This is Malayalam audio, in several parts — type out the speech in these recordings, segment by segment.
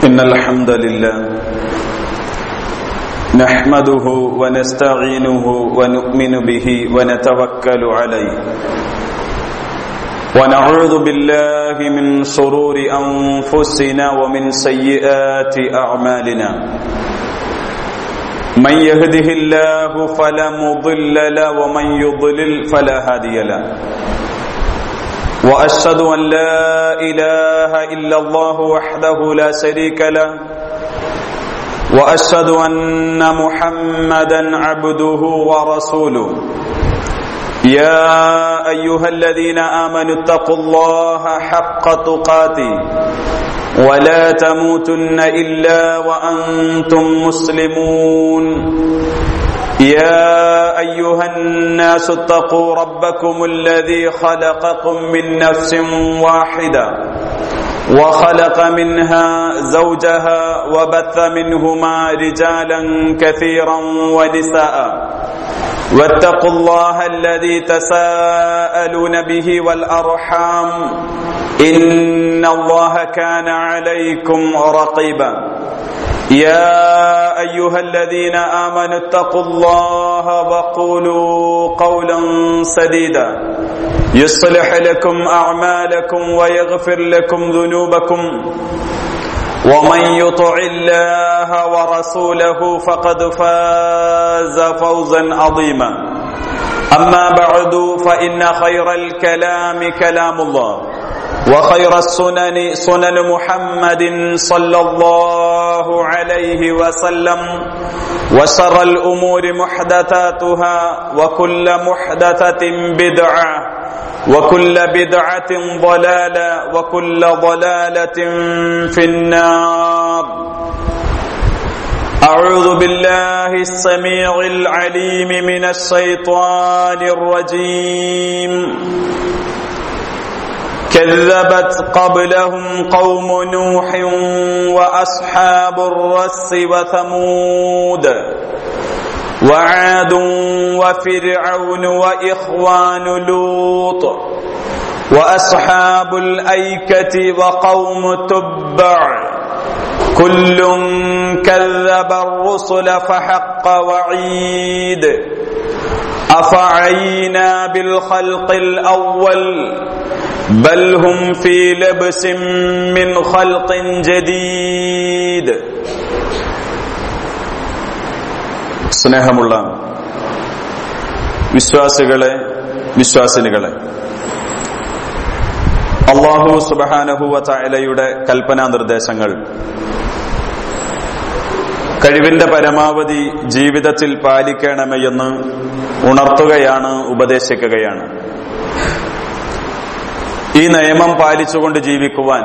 إن الحمد لله نحمده ونستعينه ونؤمن به ونتوكل عليه ونعوذ بالله من شرور أنفسنا ومن سيئات أعمالنا من يهده الله فلا مضل له ومن يضلل فلا هادي له واشهد ان لا اله الا الله وحده لا شريك له واشهد ان محمدا عبده ورسوله يا ايها الذين امنوا اتقوا الله حق تقاته ولا تموتن الا وانتم مسلمون يا ايها الناس اتقوا ربكم الذي خلقكم من نفس واحده وخلق منها زوجها وبث منهما رجالا كثيرا ونساء واتقوا الله الذي تساءلون به والارحام ان الله كان عليكم رقيبا يا ايها الذين امنوا اتقوا الله وقولوا قولا سديدا يصلح لكم اعمالكم ويغفر لكم ذنوبكم ومن يطع الله ورسوله فقد فاز فوزا عظيما اما بعد فان خير الكلام كلام الله وخير السنن سنن محمد صلى الله عليه وسلم وشر الامور محدثاتها وكل محدثه بدعه وكل بدعه ضلاله وكل ضلاله في النار اعوذ بالله السميع العليم من الشيطان الرجيم كذبت قبلهم قوم نوح واصحاب الرس وثمود وعاد وفرعون واخوان لوط واصحاب الايكه وقوم تبع كل كذب الرسل فحق وعيد افعينا بالخلق الاول بل هم في لبس من خلق جديد സ്നേഹമുള്ള വിശ്വാസികളെ വിശ്വാസിനികളെ അള്ളാഹു സുബഹാനഹുവ ചായലയുടെ കൽപ്പനാ നിർദ്ദേശങ്ങൾ കഴിവിന്റെ പരമാവധി ജീവിതത്തിൽ പാലിക്കണമെന്ന് ഉണർത്തുകയാണ് ഉപദേശിക്കുകയാണ് ഈ നിയമം പാലിച്ചുകൊണ്ട് ജീവിക്കുവാൻ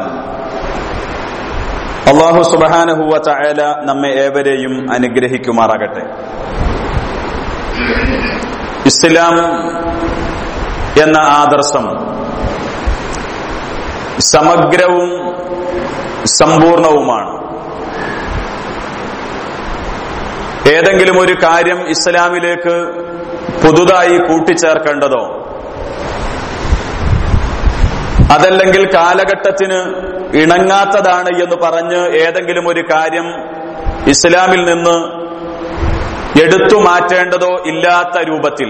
അള്ളാഹു സുബാനഹുവ ചായാല നമ്മെ ഏവരെയും അനുഗ്രഹിക്കുമാറാകട്ടെ ഇസ്ലാം എന്ന ആദർശം സമഗ്രവും സമ്പൂർണവുമാണ് ഏതെങ്കിലും ഒരു കാര്യം ഇസ്ലാമിലേക്ക് പുതുതായി കൂട്ടിച്ചേർക്കേണ്ടതോ അതല്ലെങ്കിൽ കാലഘട്ടത്തിന് ഇണങ്ങാത്തതാണ് എന്ന് പറഞ്ഞ് ഏതെങ്കിലും ഒരു കാര്യം ഇസ്ലാമിൽ നിന്ന് എടുത്തു മാറ്റേണ്ടതോ ഇല്ലാത്ത രൂപത്തിൽ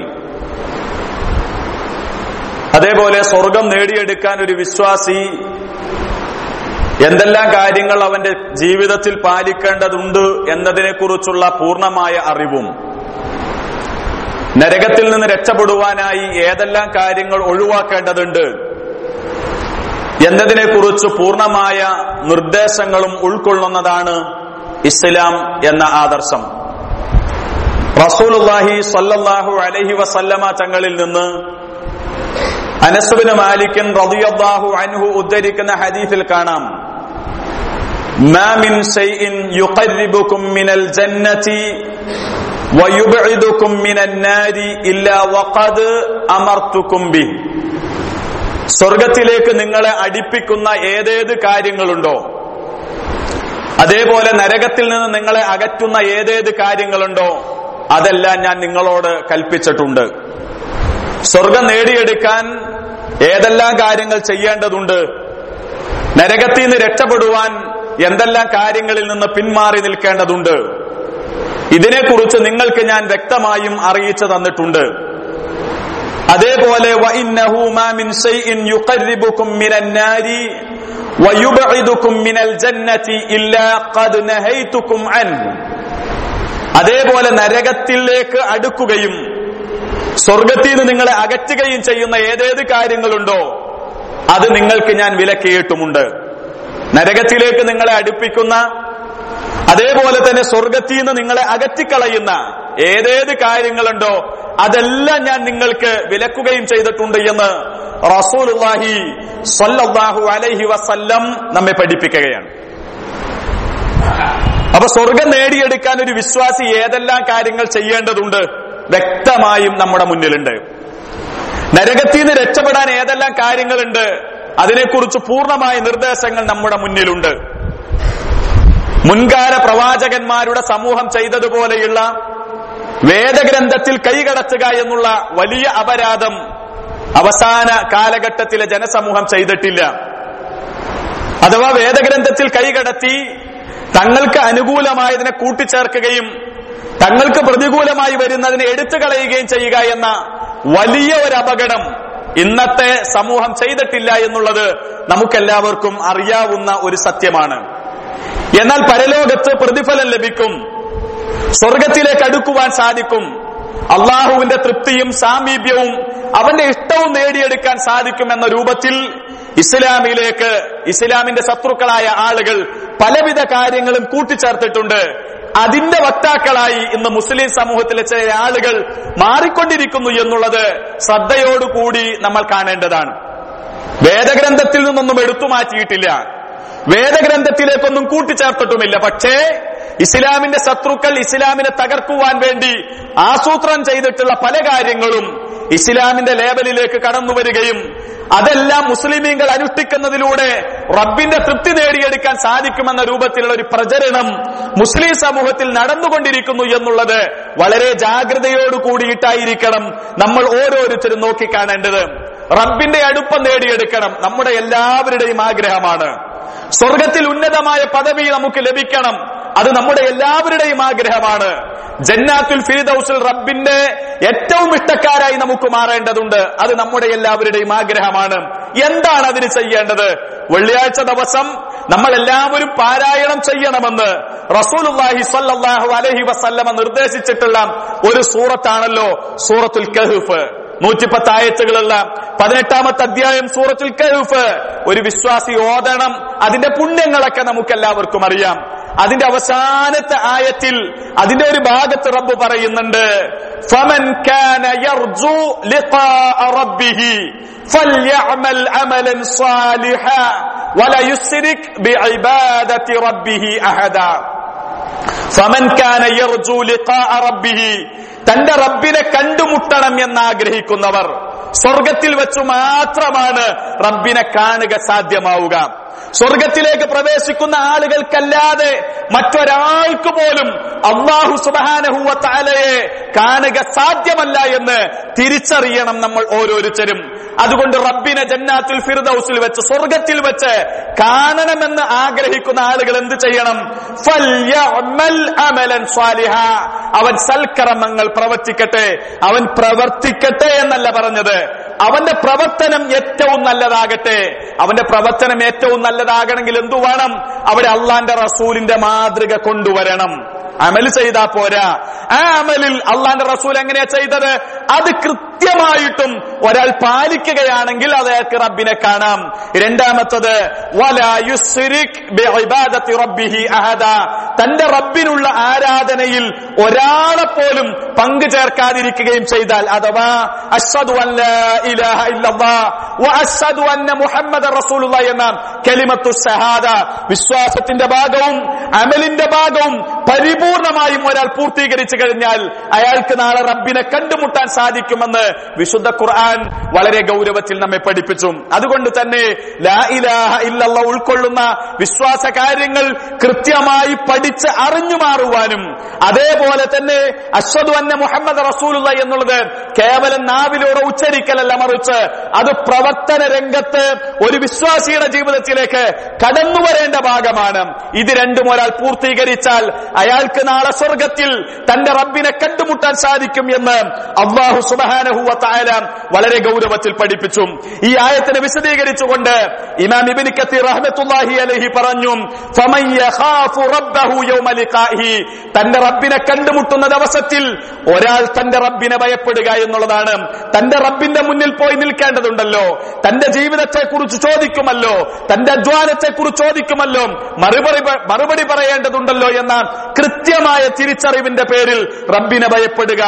അതേപോലെ സ്വർഗം നേടിയെടുക്കാൻ ഒരു വിശ്വാസി എന്തെല്ലാം കാര്യങ്ങൾ അവന്റെ ജീവിതത്തിൽ പാലിക്കേണ്ടതുണ്ട് എന്നതിനെക്കുറിച്ചുള്ള പൂർണ്ണമായ അറിവും നരകത്തിൽ നിന്ന് രക്ഷപ്പെടുവാനായി ഏതെല്ലാം കാര്യങ്ങൾ ഒഴിവാക്കേണ്ടതുണ്ട് എന്നതിനെക്കുറിച്ച് പൂർണ്ണമായ നിർദ്ദേശങ്ങളും ഉൾക്കൊള്ളുന്നതാണ് ഇസ്ലാം എന്ന ആദർശം റസൂലുല്ലാഹി സല്ലല്ലാഹു അലൈഹി വസല്ലമ തങ്ങളിൽ നിന്ന് അനസുബിന് മാലിക്കൻ റളിയല്ലാഹു അൻഹു ഉദ്ധരിക്കുന്ന ഹദീസിൽ കാണാം ما من شيء يقربكم من الجنة ويبعدكم من النار إلا وقد أمرتكم به സ്വർഗത്തിലേക്ക് നിങ്ങളെ അടുപ്പിക്കുന്ന ഏതേത് കാര്യങ്ങളുണ്ടോ അതേപോലെ നരകത്തിൽ നിന്ന് നിങ്ങളെ അകറ്റുന്ന ഏതേത് കാര്യങ്ങളുണ്ടോ അതെല്ലാം ഞാൻ നിങ്ങളോട് കൽപ്പിച്ചിട്ടുണ്ട് സ്വർഗം നേടിയെടുക്കാൻ ഏതെല്ലാം കാര്യങ്ങൾ ചെയ്യേണ്ടതുണ്ട് നരകത്തിൽ നിന്ന് രക്ഷപ്പെടുവാൻ എന്തെല്ലാം കാര്യങ്ങളിൽ നിന്ന് പിന്മാറി നിൽക്കേണ്ടതുണ്ട് ഇതിനെക്കുറിച്ച് നിങ്ങൾക്ക് ഞാൻ വ്യക്തമായും അറിയിച്ചു തന്നിട്ടുണ്ട് അതേപോലെ وَإِنَّهُ مَا مِنْ شَيْءٍ يُقَرِّبُكُم مِّنَ النَّارِ وَيُبْعِدُكُم مِّنَ الْجَنَّةِ إِلَّا قَدْ نَهَيْتُكُمْ عَنْهُ അതേപോലെ നരകത്തിലേക്ക് അടുക്കുകയും സ്വർഗത്തിൽ നിന്ന് നിങ്ങളെ അകറ്റുകയും ചെയ്യുന്ന ഏതേത് കാര്യങ്ങളുണ്ടോ അത് നിങ്ങൾക്ക് ഞാൻ വിലക്കിയിട്ടുമുണ്ട് നരകത്തിലേക്ക് നിങ്ങളെ അടുപ്പിക്കുന്ന അതേപോലെ തന്നെ സ്വർഗത്തിൽ നിന്ന് നിങ്ങളെ അകറ്റിക്കളയുന്ന ഏതേത് കാര്യങ്ങളുണ്ടോ അതെല്ലാം ഞാൻ നിങ്ങൾക്ക് വിലക്കുകയും ചെയ്തിട്ടുണ്ട് എന്ന് റസൂലുള്ളാഹി സ്വല്ലല്ലാഹു അലൈഹി വസല്ലം നമ്മെ പഠിപ്പിക്കുകയാണ് അപ്പൊ സ്വർഗം നേടിയെടുക്കാൻ ഒരു വിശ്വാസി ഏതെല്ലാം കാര്യങ്ങൾ ചെയ്യേണ്ടതുണ്ട് വ്യക്തമായും നമ്മുടെ മുന്നിലുണ്ട് നരകത്തിൽ നിന്ന് രക്ഷപ്പെടാൻ ഏതെല്ലാം കാര്യങ്ങളുണ്ട് അതിനെക്കുറിച്ച് പൂർണ്ണമായ നിർദ്ദേശങ്ങൾ നമ്മുടെ മുന്നിലുണ്ട് മുൻകാല പ്രവാചകന്മാരുടെ സമൂഹം ചെയ്തതുപോലെയുള്ള വേദഗ്രന്ഥത്തിൽ കൈകടത്തുക എന്നുള്ള വലിയ അപരാധം അവസാന കാലഘട്ടത്തിലെ ജനസമൂഹം ചെയ്തിട്ടില്ല അഥവാ വേദഗ്രന്ഥത്തിൽ കൈകടത്തി തങ്ങൾക്ക് അനുകൂലമായതിനെ കൂട്ടിച്ചേർക്കുകയും തങ്ങൾക്ക് പ്രതികൂലമായി വരുന്നതിനെ എടുത്തു കളയുകയും ചെയ്യുക എന്ന വലിയ ഒരു അപകടം ഇന്നത്തെ സമൂഹം ചെയ്തിട്ടില്ല എന്നുള്ളത് നമുക്കെല്ലാവർക്കും അറിയാവുന്ന ഒരു സത്യമാണ് എന്നാൽ പരലോകത്ത് പ്രതിഫലം ലഭിക്കും സ്വർഗത്തിലേക്ക് അടുക്കുവാൻ സാധിക്കും അള്ളാഹുവിന്റെ തൃപ്തിയും സാമീപ്യവും അവന്റെ ഇഷ്ടവും നേടിയെടുക്കാൻ സാധിക്കും എന്ന രൂപത്തിൽ ഇസ്ലാമിലേക്ക് ഇസ്ലാമിന്റെ ശത്രുക്കളായ ആളുകൾ പലവിധ കാര്യങ്ങളും കൂട്ടിച്ചേർത്തിട്ടുണ്ട് അതിന്റെ വക്താക്കളായി ഇന്ന് മുസ്ലിം സമൂഹത്തിലെ ചില ആളുകൾ മാറിക്കൊണ്ടിരിക്കുന്നു എന്നുള്ളത് ശ്രദ്ധയോടുകൂടി നമ്മൾ കാണേണ്ടതാണ് വേദഗ്രന്ഥത്തിൽ നിന്നൊന്നും എടുത്തു മാറ്റിയിട്ടില്ല വേദഗ്രന്ഥത്തിലേക്കൊന്നും കൂട്ടിച്ചേർത്തിട്ടുമില്ല പക്ഷേ ഇസ്ലാമിന്റെ ശത്രുക്കൾ ഇസ്ലാമിനെ തകർക്കുവാൻ വേണ്ടി ആസൂത്രണം ചെയ്തിട്ടുള്ള പല കാര്യങ്ങളും ഇസ്ലാമിന്റെ ലേബലിലേക്ക് കടന്നു വരികയും അതെല്ലാം മുസ്ലിമീങ്ങൾ അനുഷ്ഠിക്കുന്നതിലൂടെ റബ്ബിന്റെ തൃപ്തി നേടിയെടുക്കാൻ സാധിക്കുമെന്ന രൂപത്തിലുള്ള ഒരു പ്രചരണം മുസ്ലിം സമൂഹത്തിൽ നടന്നുകൊണ്ടിരിക്കുന്നു എന്നുള്ളത് വളരെ ജാഗ്രതയോട് കൂടിയിട്ടായിരിക്കണം നമ്മൾ ഓരോരുത്തരും നോക്കിക്കാണേണ്ടത് റബ്ബിന്റെ അടുപ്പം നേടിയെടുക്കണം നമ്മുടെ എല്ലാവരുടെയും ആഗ്രഹമാണ് സ്വർഗത്തിൽ ഉന്നതമായ പദവി നമുക്ക് ലഭിക്കണം അത് നമ്മുടെ എല്ലാവരുടെയും ആഗ്രഹമാണ് ജന്നാത്തുൽ ഫിരിദൌസിൽ റബ്ബിന്റെ ഏറ്റവും ഇഷ്ടക്കാരായി നമുക്ക് മാറേണ്ടതുണ്ട് അത് നമ്മുടെ എല്ലാവരുടെയും ആഗ്രഹമാണ് എന്താണ് അതിന് ചെയ്യേണ്ടത് വെള്ളിയാഴ്ച ദിവസം നമ്മൾ എല്ലാവരും പാരായണം ചെയ്യണമെന്ന് റസൂലുള്ളാഹി സ്വല്ലല്ലാഹു അലൈഹി വസല്ലമ നിർദ്ദേശിച്ചിട്ടുള്ള ഒരു സൂറത്താണല്ലോ സൂറത്തുൽ കഹ്ഫ് നൂറ്റിപ്പത്ത് ആയത്തുകളുള്ള പതിനെട്ടാമത്തെ അധ്യായം സൂറത്തുൽ കഹ്ഫ് ഒരു വിശ്വാസി ഓതണം അതിന്റെ പുണ്യങ്ങളൊക്കെ നമുക്ക് എല്ലാവർക്കും അറിയാം അതിന്റെ അവസാനത്തെ ആയത്തിൽ അതിന്റെ ഒരു ഭാഗത്ത് റബ്ബ് പറയുന്നുണ്ട് ഫമൻ കാന യർജു ലിഖാഅ റബ്ബിഹി ഫൽയഅമൽ അമലൻ സാലിഹാ വല യുസ്രിക് ബിഇബാദത്തി റബ്ബിഹി അഹദാ ഫമൻ കാന യർജു ലിഖാഅ റബ്ബിഹി തന്റെ റബ്ബിനെ കണ്ടുമുട്ടണം എന്ന് ആഗ്രഹിക്കുന്നവർ സ്വർഗത്തിൽ വെച്ചു മാത്രമാണ് റബ്ബിനെ കാണുക സാധ്യമാവുക സ്വർഗത്തിലേക്ക് പ്രവേശിക്കുന്ന ആളുകൾക്കല്ലാതെ മറ്റൊരാൾക്ക് പോലും അള്ളാഹു സുബാനഹുവ താലയെ കാണുക സാധ്യമല്ല എന്ന് തിരിച്ചറിയണം നമ്മൾ ഓരോരുത്തരും അതുകൊണ്ട് റബ്ബിനെ ജന്നാത്തുൽ ഫിർദൌസിൽ വെച്ച് സ്വർഗത്തിൽ വെച്ച് കാണണമെന്ന് ആഗ്രഹിക്കുന്ന ആളുകൾ എന്ത് ചെയ്യണം ഫല്യഅമൽ അമലൻ സ്വാലിഹ അവൻ സൽക്കർമ്മങ്ങൾ പ്രവർത്തിക്കട്ടെ അവൻ പ്രവർത്തിക്കട്ടെ എന്നല്ല പറഞ്ഞത് അവന്റെ പ്രവർത്തനം ഏറ്റവും നല്ലതാകട്ടെ അവന്റെ പ്രവർത്തനം ഏറ്റവും നല്ലതാകണമെങ്കിൽ എന്തു വേണം അവിടെ അള്ളാന്റെ റസൂലിന്റെ മാതൃക കൊണ്ടുവരണം അമൽ ചെയ്താ പോരാ ആ അമലിൽ അള്ളാന്റെ റസൂൽ എങ്ങനെയാ ചെയ്തത് അത് കൃത്യമായിട്ടും ഒരാൾ പാലിക്കുകയാണെങ്കിൽ അത് അയാൾക്ക് റബ്ബിനെ കാണാം രണ്ടാമത്തത് വലാ യുസ്രിക് ബിഇബാദത്തി റബ്ബിഹി അഹദ തന്റെ റബ്ബിനുള്ള ആരാധനയിൽ ഒരാളെ പോലും പങ്കു ചേർക്കാതിരിക്കുകയും ചെയ്താൽ അഥവാ അഷ്ഹദു അൻ ലാ ഇലാഹ ഇല്ലല്ലാഹ് വ അഷ്ഹദു അന്ന മുഹമ്മദ റസൂലുള്ള എന്ന കലിമത്തു ഷഹാദ വിശ്വാസത്തിന്റെ ഭാഗവും അമലിന്റെ ഭാഗവും പരിപൂർണമായും ഒരാൾ പൂർത്തീകരിച്ചു കഴിഞ്ഞാൽ അയാൾക്ക് നാളെ റബ്ബിനെ കണ്ടുമുട്ടാൻ സാധിക്കുമെന്ന് വിശുദ്ധ ഖുർആൻ വളരെ ഗൗരവത്തിൽ നമ്മെ പഠിപ്പിച്ചു അതുകൊണ്ട് തന്നെ ലാ ഇലാഹ ഇല്ലല്ല ഉൾക്കൊള്ളുന്ന വിശ്വാസ കാര്യങ്ങൾ കൃത്യമായി പഠിച്ച് അറിഞ്ഞു മാറുവാനും അതേപോലെ തന്നെ അശ്വദു അന്ന മുഹമ്മദ് റസൂലുള്ള എന്നുള്ളത് കേവലം നാവിലൂടെ ഉച്ചരിക്കലല്ല മറിച്ച് അത് പ്രവർത്തന രംഗത്ത് ഒരു വിശ്വാസിയുടെ ജീവിതത്തിലേക്ക് കടന്നു വരേണ്ട ഭാഗമാണ് ഇത് രണ്ടും ഒരാൾ പൂർത്തീകരിച്ചാൽ അയാൾക്ക് നാളെ സ്വർഗത്തിൽ തന്റെ റബ്ബിനെ കണ്ടുമുട്ടാൻ സാധിക്കും എന്ന് അള്ളാഹു സുബാനഹുവ തായാല വളരെ ഗൗരവത്തിൽ പഠിപ്പിച്ചു ഈ ആയത്തിനെ വിശദീകരിച്ചുകൊണ്ട് ഇമാം ഇബിൻ കത്തീർ റഹ്മത്തുള്ളാഹി അലൈഹി പറഞ്ഞു ഫമൻ യഖാഫു റബ്ബഹു യൗമ ലിഖാഇഹി തന്റെ റബ്ബിനെ കണ്ടുമുട്ടുന്ന ദിവസത്തിൽ ഒരാൾ തന്റെ റബ്ബിനെ ഭയപ്പെടുക എന്നുള്ളതാണ് തന്റെ റബ്ബിന്റെ മുന്നിൽ പോയി നിൽക്കേണ്ടതുണ്ടല്ലോ തന്റെ ജീവിതത്തെ കുറിച്ച് ചോദിക്കുമല്ലോ തന്റെ അധ്വാനത്തെ കുറിച്ച് ചോദിക്കുമല്ലോ മറുപടി മറുപടി പറയേണ്ടതുണ്ടല്ലോ എന്ന കൃത്യമായ തിരിച്ചറിവിന്റെ പേരിൽ റബ്ബിനെ ഭയപ്പെടുക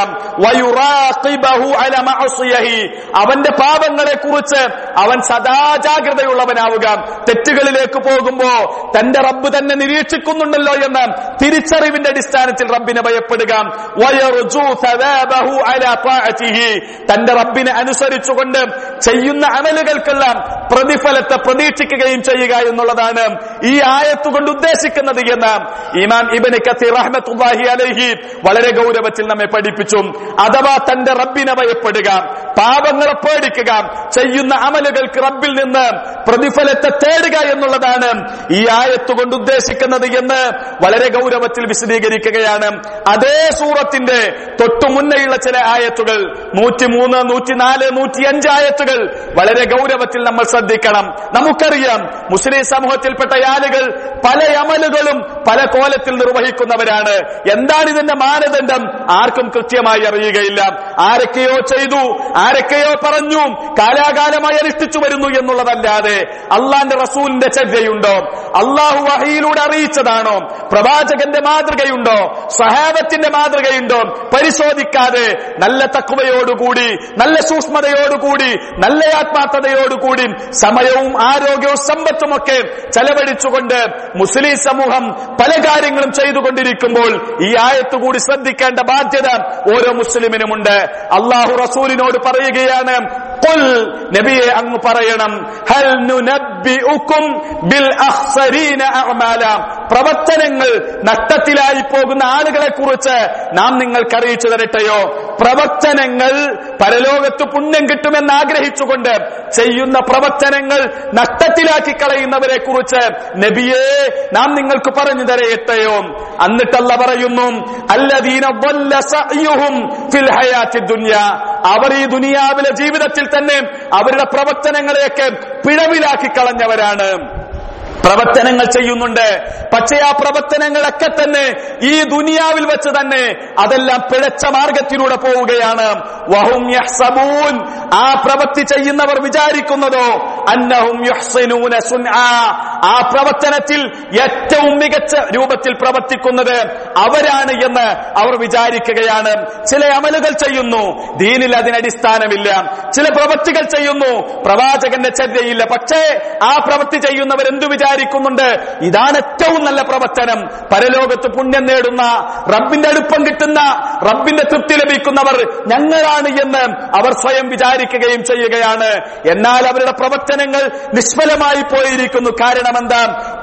വയുറാഖിബഹു അല മഅസിയഹി അവന്റെ പാപങ്ങളെ കുറിച്ച് അവൻ സദാ ജാഗ്രതയുള്ളവനാവുക തെറ്റുകളിലേക്ക് പോകുമ്പോ തന്റെ റബ്ബ് തന്നെ നിരീക്ഷിക്കുന്നുണ്ടല്ലോ എന്ന തിരിച്ചറിവിന്റെ അടിസ്ഥാനത്തിൽ റബ്ബിനെ ഭയപ്പെടുക വയർജു സവാബഹു അലാ ത്വാഅതിഹി തന്റെ റബ്ബിനെ അനുസരിച്ചുകൊണ്ട് ചെയ്യുന്ന അമലുകൾക്കെല്ലാം പ്രതിഫലത്തെ പ്രതീക്ഷിക്കുകയും ചെയ്യുക എന്നുള്ളതാണ് ഈ ആയത്തുകൊണ്ട് ഉദ്ദേശിക്കുന്നത് എന്ന് ഇമാം ഇബന് കത്തീർ റഹ്മത്തുള്ളാഹി അലൈഹി വളരെ ഗൗരവത്തിൽ നമ്മെ പഠിപ്പിച്ചു അഥവാ തന്റെ റബ്ബിനെ ഭയപ്പെടുക പാപങ്ങളെ പേടിക്കുക ചെയ്യുന്ന അമലുകൾക്ക് റബ്ബിൽ നിന്ന് പ്രതിഫലത്തെ തേടുക എന്നുള്ളതാണ് ഈ ആയത്ത് കൊണ്ട് ഉദ്ദേശിക്കുന്നത് എന്ന് വളരെ ഗൗരവത്തിൽ വിശദീകരിക്കുകയാണ് അതേ സൂറത്തിന്റെ തൊട്ടു മുന്നേയുള്ള ചില ആയത്തുകൾ നൂറ്റിമൂന്ന് നൂറ്റിനാല് നൂറ്റി അഞ്ച് ആയത്തുകൾ വളരെ ഗൗരവത്തിൽ നമ്മൾ ശ്രദ്ധിക്കണം നമുക്കറിയാം മുസ്ലിം സമൂഹത്തിൽപ്പെട്ട ആളുകൾ പല അമലുകളും പല കോലത്തിൽ നിർവഹിക്കുന്നവരാണ് എന്താണ് ഇതിന്റെ മാനദണ്ഡം ആർക്കും കൃത്യമായി അറിയുകയില്ല ആരൊക്കെയോ ചെയ്തു ആരൊക്കെയോ പറഞ്ഞു കാലാകാലമായി അനുഷ്ഠിച്ചു വരുന്നു എന്നുള്ളതല്ലാതെ അള്ളാന്റെ റസൂലിന്റെ ചര്യയുണ്ടോ അള്ളാഹു വഹയിലൂടെ അറിയിച്ചതാണോ പ്രവാചകന്റെ മാതൃകയുണ്ടോ സഹാബത്തിന്റെ മാതൃകയുണ്ടോ പരിശോധിക്കാതെ നല്ല തക്കുവയോടുകൂടി നല്ല സൂക്ഷ്മതയോടുകൂടി നല്ല ആത്മാർത്ഥതയോടുകൂടി സമയവും ആരോഗ്യവും സമ്പത്തുമൊക്കെ ചെലവഴിച്ചുകൊണ്ട് മുസ്ലിം സമൂഹം പല കാര്യങ്ങളും ചെയ്തുകൊണ്ടിരിക്കുമ്പോൾ ഈ ആയത്ത് കൂടി ശ്രദ്ധിക്കേണ്ട ബാധ്യത ഓരോ മുസ്ലിമിനുമുണ്ട് അള്ളാഹു റസൂലിനോട് പറയുകയാണ് "ഖുൽ", നബിയെ അങ്ങ് പറയണം ഹൽ നുനബ്ബിഉക്കും ബിൽ അഖ്സരീന അഅമാല പ്രവർത്തനങ്ങൾ നഷ്ടത്തിലായി പോകുന്ന ആളുകളെ കുറിച്ച് നാം നിങ്ങൾക്ക് അറിയിച്ചു തരട്ടെയോ പ്രവർത്തനങ്ങൾ പരലോകത്ത് പുണ്യം കിട്ടുമെന്ന് ആഗ്രഹിച്ചുകൊണ്ട് ചെയ്യുന്ന പ്രവർത്തനങ്ങൾ നഷ്ടത്തിലാക്കി കളയുന്നവരെ കുറിച്ച് നബിയെ നാം നിങ്ങൾക്ക് പറഞ്ഞു തരയട്ടെയോ എന്നിട്ടല്ല പറയുന്നു അല്ലദീന ضل സഅയുഹും ഫിൽ ഹയാത്തി ദുനിയ അവർ ഈ ദുനിയാവിലെ ജീവിതത്തിൽ തന്നെ അവരുടെ പ്രവർത്തനങ്ങളെയൊക്കെ പിഴവിലാക്കി കളഞ്ഞവരാണ് പ്രവർത്തനങ്ങൾ ചെയ്യുന്നുണ്ട് പക്ഷേ ആ പ്രവർത്തനങ്ങളൊക്കെ തന്നെ ഈ ദുനിയാവിൽ വെച്ച് തന്നെ അതെല്ലാം പിഴച്ച മാർഗത്തിലൂടെ പോവുകയാണ് വഹും യഹ്സബൂൻ ആ പ്രവൃത്തി ചെയ്യുന്നവർ വിചാരിക്കുന്നതോ അന്നഹും യുഹ്സിനൂന സുൻആ ആ പ്രവർത്തനത്തിൽ ഏറ്റവും മികച്ച രൂപത്തിൽ പ്രവർത്തിക്കുന്നത് അവരാണ് എന്ന് അവർ വിചാരിക്കുകയാണ് ചില അമലുകൾ ചെയ്യുന്നു ദീനിൽ അതിനടിസ്ഥാനമില്ല ചില പ്രവൃത്തികൾ ചെയ്യുന്നു പ്രവാചകന്റെ ചര്യയില്ല പക്ഷേ ആ പ്രവൃത്തി ചെയ്യുന്നവർ എന്തു വിചാരിക്കുന്നുണ്ട് ഇതാണ് ഏറ്റവും നല്ല പ്രവർത്തനം പരലോകത്ത് പുണ്യം നേടുന്ന റബ്ബിന്റെ അടുപ്പം കിട്ടുന്ന റബ്ബിന്റെ തൃപ്തി ലഭിക്കുന്നവർ ഞങ്ങളാണ് എന്ന് അവർ സ്വയം വിചാരിക്കുകയും ചെയ്യുകയാണ് എന്നാൽ അവരുടെ പ്രവർത്തനങ്ങൾ നിഷ്ഫലമായി പോയിരിക്കുന്നു കാരണം എന്താ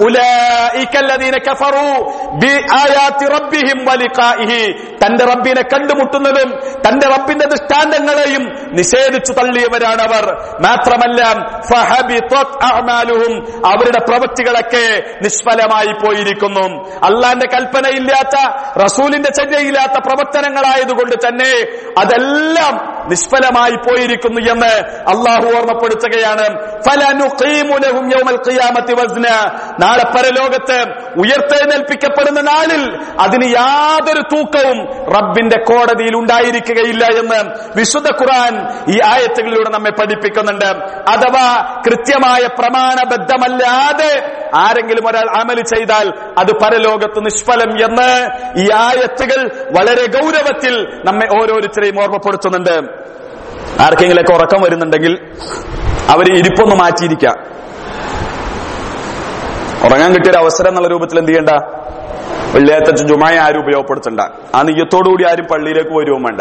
ഉലീന കഫറു ബി ആയാത്തി റബ്ബിഹിം വലിഖാഇഹി തന്റെ റബ്ബിനെ കണ്ടുമുട്ടുന്നതും തന്റെ റബ്ബിന്റെ ദൃഷ്ടാന്തങ്ങളെയും നിഷേധിച്ചു തള്ളിയവരാണ് അവർ മാത്രമല്ല ഫഹബിതത് അഅമാലുഹും അവരുടെ പ്രവൃത്തികളൊക്കെ നിഷ്ഫലമായി പോയിരിക്കുന്നു അള്ളാന്റെ കൽപ്പനയില്ലാത്ത റസൂലിന്റെ ചര്യയില്ലാത്ത പ്രവർത്തനങ്ങളായതുകൊണ്ട് തന്നെ അതെല്ലാം നിഷ്ഫലമായി പോയിരിക്കുന്നു എന്ന് അള്ളാഹു ഓർമ്മപ്പെടുത്തുകയാണ് ഫലനുഖീമു ലഹും യൗമൽ ഖിയാമത്തി വസ്ന നാളെ പരലോകത്ത് ഉയർത്തെഴുന്നേൽപ്പിക്കപ്പെടുന്ന നാളിൽ അതിന് യാതൊരു തൂക്കവും റബ്ബിന്റെ കോടതിയിൽ ഉണ്ടായിരിക്കുകയില്ല എന്ന് വിശുദ്ധ ഖുർആൻ ഈ ആയത്തുകളിലൂടെ നമ്മെ പഠിപ്പിക്കുന്നുണ്ട് അഥവാ കൃത്യമായ പ്രമാണബദ്ധമല്ലാതെ ആരെങ്കിലും ഒരാൾ അമല് ചെയ്താൽ അത് പരലോകത്ത് നിഷ്ഫലം എന്ന് ഈ ആയത്തുകൾ വളരെ ഗൗരവത്തിൽ നമ്മെ ഓരോരുത്തരെയും ഓർമ്മപ്പെടുത്തുന്നുണ്ട് ആർക്കെങ്കിലൊക്കെ ഉറക്കം വരുന്നുണ്ടെങ്കിൽ അവർ ഇരിപ്പൊന്ന് മാറ്റിയിരിക്കാം ഉറങ്ങാൻ കിട്ടിയ ഒരു അവസരം എന്നുള്ള രൂപത്തിൽ എന്ത് ചെയ്യണ്ട വെള്ളിയാഴ്ച ജുമായ ആരും ഉപയോഗപ്പെടുത്തണ്ട ആ നെയ്യത്തോടുകൂടി ആരും പള്ളിയിലേക്ക് വരുവും വേണ്ട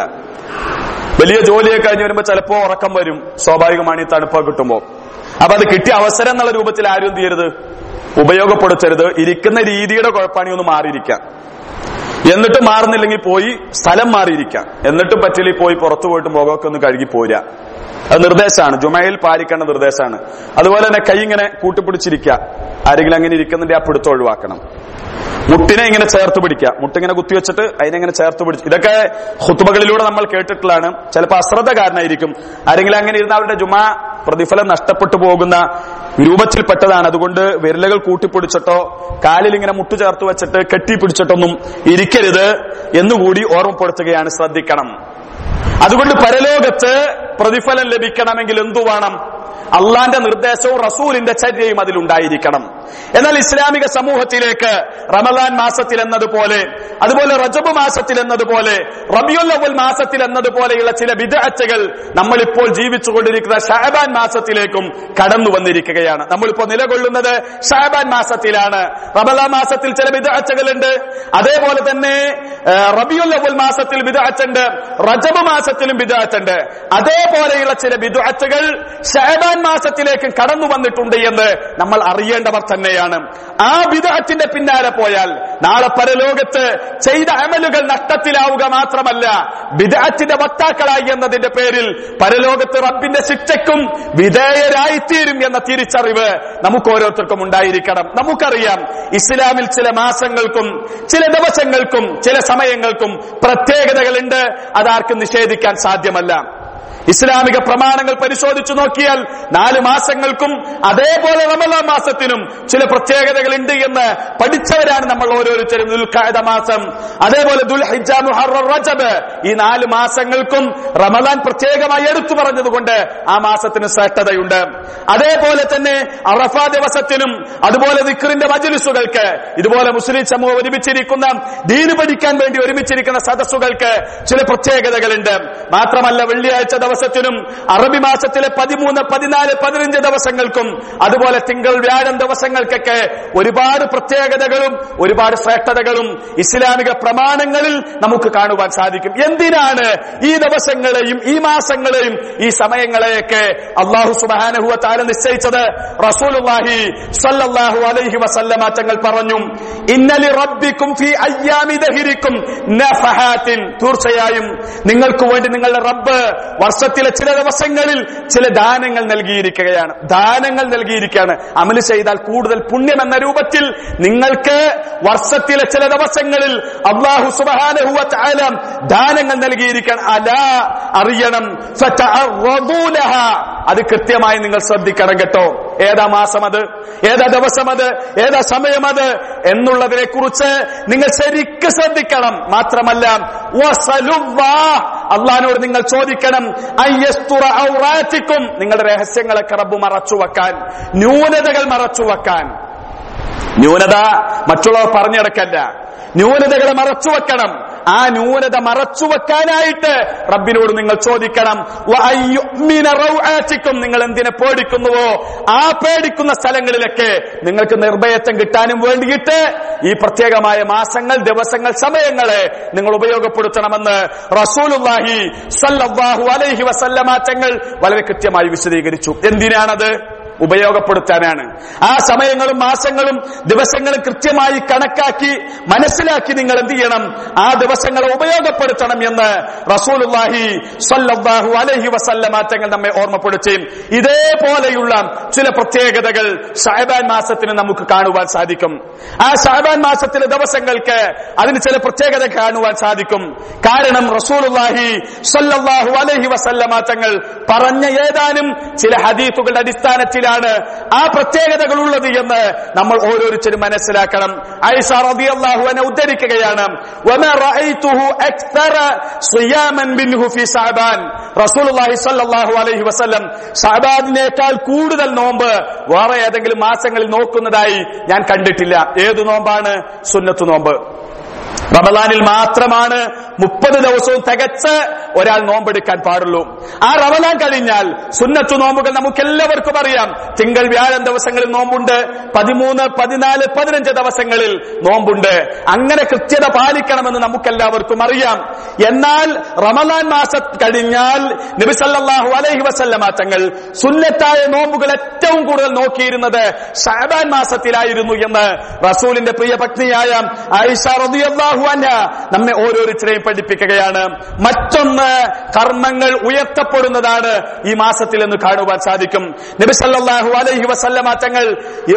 വലിയ ജോലിയൊക്കെ കഴിഞ്ഞ് വരുമ്പോ ചിലപ്പോ ഉറക്കം വരും സ്വാഭാവികമാണ് ഈ തണുപ്പൊക്കെ കിട്ടുമ്പോ അപ്പൊ അത് കിട്ടിയ അവസരം എന്നുള്ള രൂപത്തിൽ ആരും എന്ത് ചെയ്യരുത് ഉപയോഗപ്പെടുത്തരുത് ഇരിക്കുന്ന രീതിയുടെ കുഴപ്പമാണി ഒന്ന് മാറിയിരിക്കാം എന്നിട്ട് മാറുന്നില്ലെങ്കിൽ പോയി സ്ഥലം മാറിയിരിക്കാം എന്നിട്ടും പറ്റില്ലെങ്കിൽ പോയി പുറത്തു പോയിട്ട് മുഖമൊക്കെ ഒന്ന് കഴുകി പോരാ അത് നിർദ്ദേശമാണ് ജുമയിൽ പാലിക്കേണ്ട നിർദ്ദേശമാണ് അതുപോലെ തന്നെ കൈ ഇങ്ങനെ കൂട്ടിപ്പിടിച്ചിരിക്കുക ആരെങ്കിലും അങ്ങനെ ഇരിക്കുന്നുണ്ടെ ആ പിടുത്തം ഒഴിവാക്കണം മുട്ടിനെ ഇങ്ങനെ ചേർത്ത് പിടിക്കുക മുട്ടിങ്ങനെ കുത്തിവെച്ചിട്ട് അതിനെ ഇങ്ങനെ ചേർത്ത് പിടിച്ച് ഇതൊക്കെ ഹുത്തുബകളിലൂടെ നമ്മൾ കേട്ടിട്ടുള്ളതാണ് ചിലപ്പോൾ അശ്രദ്ധ കാരണമായിരിക്കും ആരെങ്കിലും അങ്ങനെ ഇരുന്ന് അവരുടെ ജുമാ പ്രതിഫലം നഷ്ടപ്പെട്ടു പോകുന്ന രൂപത്തിൽപ്പെട്ടതാണ് അതുകൊണ്ട് വിരലുകൾ കൂട്ടിപ്പിടിച്ചിട്ടോ കാലിൽ ഇങ്ങനെ മുട്ടു ചേർത്ത് വെച്ചിട്ട് കെട്ടിപ്പിടിച്ചിട്ടൊന്നും ഇരിക്കരുത് എന്നുകൂടി ഓർമ്മപ്പെടുത്തുകയാണ് ശ്രദ്ധിക്കണം അതുകൊണ്ട് പരലോകത്ത് പ്രതിഫലം ലഭിക്കണമെങ്കിൽ എന്തു വേണം അള്ളാന്റെ നിർദ്ദേശവും റസൂലിന്റെ ചര്യയും അതിലുണ്ടായിരിക്കണം എന്നാൽ ഇസ്ലാമിക സമൂഹത്തിലേക്ക് റമദാൻ മാസത്തിൽ എന്നതുപോലെ അതുപോലെ റജബ് മാസത്തിൽ എന്നതുപോലെ റബിയുൽ അവൽ മാസത്തിൽ എന്നതുപോലെയുള്ള ചില വിദഗ്ധകൾ നമ്മളിപ്പോൾ ജീവിച്ചുകൊണ്ടിരിക്കുന്ന ഷാബാൻ മാസത്തിലേക്കും കടന്നു വന്നിരിക്കുകയാണ് നമ്മളിപ്പോൾ നിലകൊള്ളുന്നത് ഷാബാൻ മാസത്തിലാണ് റമദാൻ മാസത്തിൽ ചില വിദഗ്ധകളുണ്ട് അതേപോലെ തന്നെ റബിയുൽ അവൽ മാസത്തിൽ വിദഗ്ധുണ്ട് റജബ് മാസത്തിലും വിദഗ്ധുണ്ട് അതേപോലെയുള്ള ചില വിദഗ്ധകൾ ഷാബാൻ മാസത്തിലേക്ക് കടന്നു വന്നിട്ടുണ്ട് എന്ന് നമ്മൾ അറിയേണ്ടവർ തന്നെയാണ് ആ വിദഗ്ധത്തിന്റെ പിന്നാലെ പോയാൽ നാളെ പരലോകത്ത് ചെയ്ത അമലുകൾ നഷ്ടത്തിലാവുക മാത്രമല്ല വിദഗ്ധത്തിന്റെ വക്താക്കളായി എന്നതിന്റെ പേരിൽ പരലോകത്ത് റബ്ബിന്റെ ശിക്ഷയ്ക്കും വിധേയരായിത്തീരും എന്ന തിരിച്ചറിവ് നമുക്ക് ഓരോരുത്തർക്കും ഉണ്ടായിരിക്കണം നമുക്കറിയാം ഇസ്ലാമിൽ ചില മാസങ്ങൾക്കും ചില ദിവസങ്ങൾക്കും ചില സമയങ്ങൾക്കും പ്രത്യേകതകളുണ്ട് അതാർക്കും നിഷേധിക്കാൻ സാധ്യമല്ല ഇസ്ലാമിക പ്രമാണങ്ങൾ പരിശോധിച്ചു നോക്കിയാൽ നാല് മാസങ്ങൾക്കും അതേപോലെ റമലാ മാസത്തിനും ചില പ്രത്യേകതകൾ ഉണ്ട് എന്ന് പഠിച്ചവരാണ് നമ്മൾ ഓരോരുത്തരും ദുൽഖാദ മാസം അതേപോലെ ദുൽഹിജ മുഹറം റജബ് ഈ നാല് മാസങ്ങൾക്കും റമലാൻ പ്രത്യേകമായി എടുത്തു പറഞ്ഞതുകൊണ്ട് ആ മാസത്തിന് ശ്രേഷ്ഠതയുണ്ട് അതേപോലെ തന്നെ അറഫ ദിവസത്തിനും അതുപോലെ ദിക്റിന്റെ മജലിസുകൾക്ക് ഇതുപോലെ മുസ്ലിം സമൂഹം ഒരുമിച്ചിരിക്കുന്ന ദീന് പഠിക്കാൻ വേണ്ടി ഒരുമിച്ചിരിക്കുന്ന സദസ്സുകൾക്ക് ചില പ്രത്യേകതകളുണ്ട് മാത്രമല്ല വെള്ളിയാഴ്ച ദിവസത്തിനും അറബി മാസത്തിലെ പതിമൂന്ന് പതിനാല് പതിനഞ്ച് ദിവസങ്ങൾക്കും അതുപോലെ തിങ്കൾ വ്യാഴം ദിവസങ്ങൾക്കൊക്കെ ഒരുപാട് പ്രത്യേകതകളും ഒരുപാട് ശ്രേഷ്ഠതകളും ഇസ്ലാമിക പ്രമാണങ്ങളിൽ നമുക്ക് കാണുവാൻ സാധിക്കും എന്തിനാണ് ഈ ദിവസങ്ങളെയും ഈ മാസങ്ങളെയും ഈ സമയങ്ങളെയൊക്കെ അള്ളാഹു സുബാനഹുവ താല നിശ്ചയിച്ചത് റസൂലുള്ളാഹി സല്ലല്ലാഹു അലൈഹി വസല്ലമ തങ്ങൾ പറഞ്ഞു ഇന്നലി റബ്ബിക്കും ഫി അയ്യാമി ദഹിരിക്കും നഫഹാത്തിൻ തീർച്ചയായും നിങ്ങൾക്ക് വേണ്ടി നിങ്ങളുടെ റബ്ബ് വർഷത്തിലെ ചില ദിവസങ്ങളിൽ ചില ദാനങ്ങൾ നൽകിയിരിക്കുകയാണ് ദാനങ്ങൾ നൽകിയിരിക്കുകയാണ് അമല് ചെയ്താൽ കൂടുതൽ പുണ്യം എന്ന രൂപത്തിൽ നിങ്ങൾക്ക് വർഷത്തിലെ ചില ദിവസങ്ങളിൽ അള്ളാഹു സുബാനഹുവ ആലം ദാനങ്ങൾ നൽകിയിരിക്കണം അല അറിയണം ഫതഅറദൂ ലഹ. അത് കൃത്യമായി നിങ്ങൾ ശ്രദ്ധിക്കണം കേട്ടോ ഏതാ മാസം അത് ഏതാ ദിവസം അത് ഏതാ സമയം അത് എന്നുള്ളതിനെ കുറിച്ച് നിങ്ങൾ ശരിക്ക് ശ്രദ്ധിക്കണം മാത്രമല്ല വസലുല്ലാഹ്. അള്ളഹാനോട് നിങ്ങൾ ചോദിക്കണം അയ്യസ്തുറ ഔറാത്തിക്കും നിങ്ങളുടെ രഹസ്യങ്ങളൊക്കെ റബ്ബ് മറച്ചു വെക്കാൻ ന്യൂനതകൾ മറച്ചു വെക്കാൻ ന്യൂനത മറ്റുള്ളവർ പറഞ്ഞിടക്കല്ല ന്യൂനതകളെ മറച്ചു വെക്കണം ആ ന്യൂനത മറച്ചു വെക്കാനായിട്ട് റബ്ബിനോട് നിങ്ങൾ ചോദിക്കണം വഅയ്യുഅ്മിന റൗആത്തിക്കും നിങ്ങൾ എന്തിനെ പേടിക്കുന്നുവോ ആ പേടിക്കുന്ന സ്ഥലങ്ങളിലൊക്കെ നിങ്ങൾക്ക് നിർഭയത്വം കിട്ടാനും വേണ്ടിയിട്ട് ഈ പ്രത്യേകമായ മാസങ്ങൾ ദിവസങ്ങൾ സമയങ്ങളെ നിങ്ങൾ ഉപയോഗപ്പെടുത്തണമെന്ന് റസൂലുള്ളാഹി സല്ലല്ലാഹു അലൈഹി വസല്ലമ തങ്ങൾ വളരെ കൃത്യമായി വിശദീകരിച്ചു എന്തിനാണത് ഉപയോഗപ്പെടുത്താനാണ് ആ സമയങ്ങളും മാസങ്ങളും ദിവസങ്ങളും കൃത്യമായി കണക്കാക്കി മനസ്സിലാക്കി നിങ്ങൾ എന്ത് ചെയ്യണം ആ ദിവസങ്ങളെ ഉപയോഗപ്പെടുത്തണം എന്ന് റസൂലുള്ളാഹി സ്വല്ലല്ലാഹു അലൈഹി വസല്ലമ തങ്ങൾ നമ്മെ ഓർമ്മപ്പെടുത്തി ഇതേപോലെയുള്ള ചില പ്രത്യേകതകൾ ഷാബാൻ മാസത്തിന് നമുക്ക് കാണുവാൻ സാധിക്കും ആ ഷാബാൻ മാസത്തിലെ ദിവസങ്ങൾക്ക് അതിന് ചില പ്രത്യേകത കാണുവാൻ സാധിക്കും കാരണം റസൂലുള്ളാഹി സ്വല്ലല്ലാഹു അലൈഹി വസല്ലമ തങ്ങൾ പറഞ്ഞ ഏതാനും ചില ഹദീസുകളുടെ അടിസ്ഥാനത്തിലാണ് ആ പ്രത്യേകതകൾ ഉള്ളത് എന്ന് നമ്മൾ ഓരോരുത്തരും മനസ്സിലാക്കണം ഐഷ റളിയല്ലാഹു അൻഹ ഉദ്ധരിക്കുകയാണ് വമാ റഅയ്തുഹു അക്തറ സിയാമൻ മിൻഹു ഫി ശഅബാൻ റസൂലുള്ളാഹി സ്വല്ലല്ലാഹു അലൈഹി വസല്ലം ശഅബാനിനേക്കാൾ കൂടുതൽ നോമ്പ് വേറെ ഏതെങ്കിലും മാസങ്ങളിൽ നോക്കുന്നതായി ഞാൻ കണ്ടിട്ടില്ല ഏത് നോമ്പാണ് സുന്നത്ത് നോമ്പ് റമദാനിൽ മാത്രമാണ് മുപ്പത് ദിവസവും തികച്ച് ഒരാൾ നോമ്പെടുക്കാൻ പാടുള്ളൂ ആ റമദാൻ കഴിഞ്ഞാൽ സുന്നത്തു നോമ്പുകൾ നമുക്ക് എല്ലാവർക്കും അറിയാം തിങ്കൾ വ്യാഴം ദിവസങ്ങളിൽ നോമ്പുണ്ട് പതിമൂന്ന് പതിനാല് പതിനഞ്ച് ദിവസങ്ങളിൽ നോമ്പുണ്ട് അങ്ങനെ കൃത്യത പാലിക്കണമെന്ന് നമുക്കെല്ലാവർക്കും അറിയാം എന്നാൽ റമദാൻ മാസം കഴിഞ്ഞാൽ നബിസല്ലാഹു അലൈഹി വസല്ലമ തങ്ങൾ സുന്നത്തായ നോമ്പുകൾ ഏറ്റവും കൂടുതൽ നോക്കിയിരുന്നത് ഷാബാൻ മാസത്തിലായിരുന്നു എന്ന് റസൂലിന്റെ പ്രിയ പത്നിയായ ആയിഷ റളിയല്ലാഹു അൻഹ നമ്മെ ഓരോരുത്തരെയും പഠിപ്പിക്കുകയാണ് മറ്റൊന്ന് കർമ്മങ്ങൾ ഉയർത്തപ്പെടുന്നതാണ് ഈ മാസത്തിൽ എന്ന് കാണുവാൻ സാധിക്കും നബി സല്ലല്ലാഹു അലൈഹി വസല്ലമ തങ്ങൾ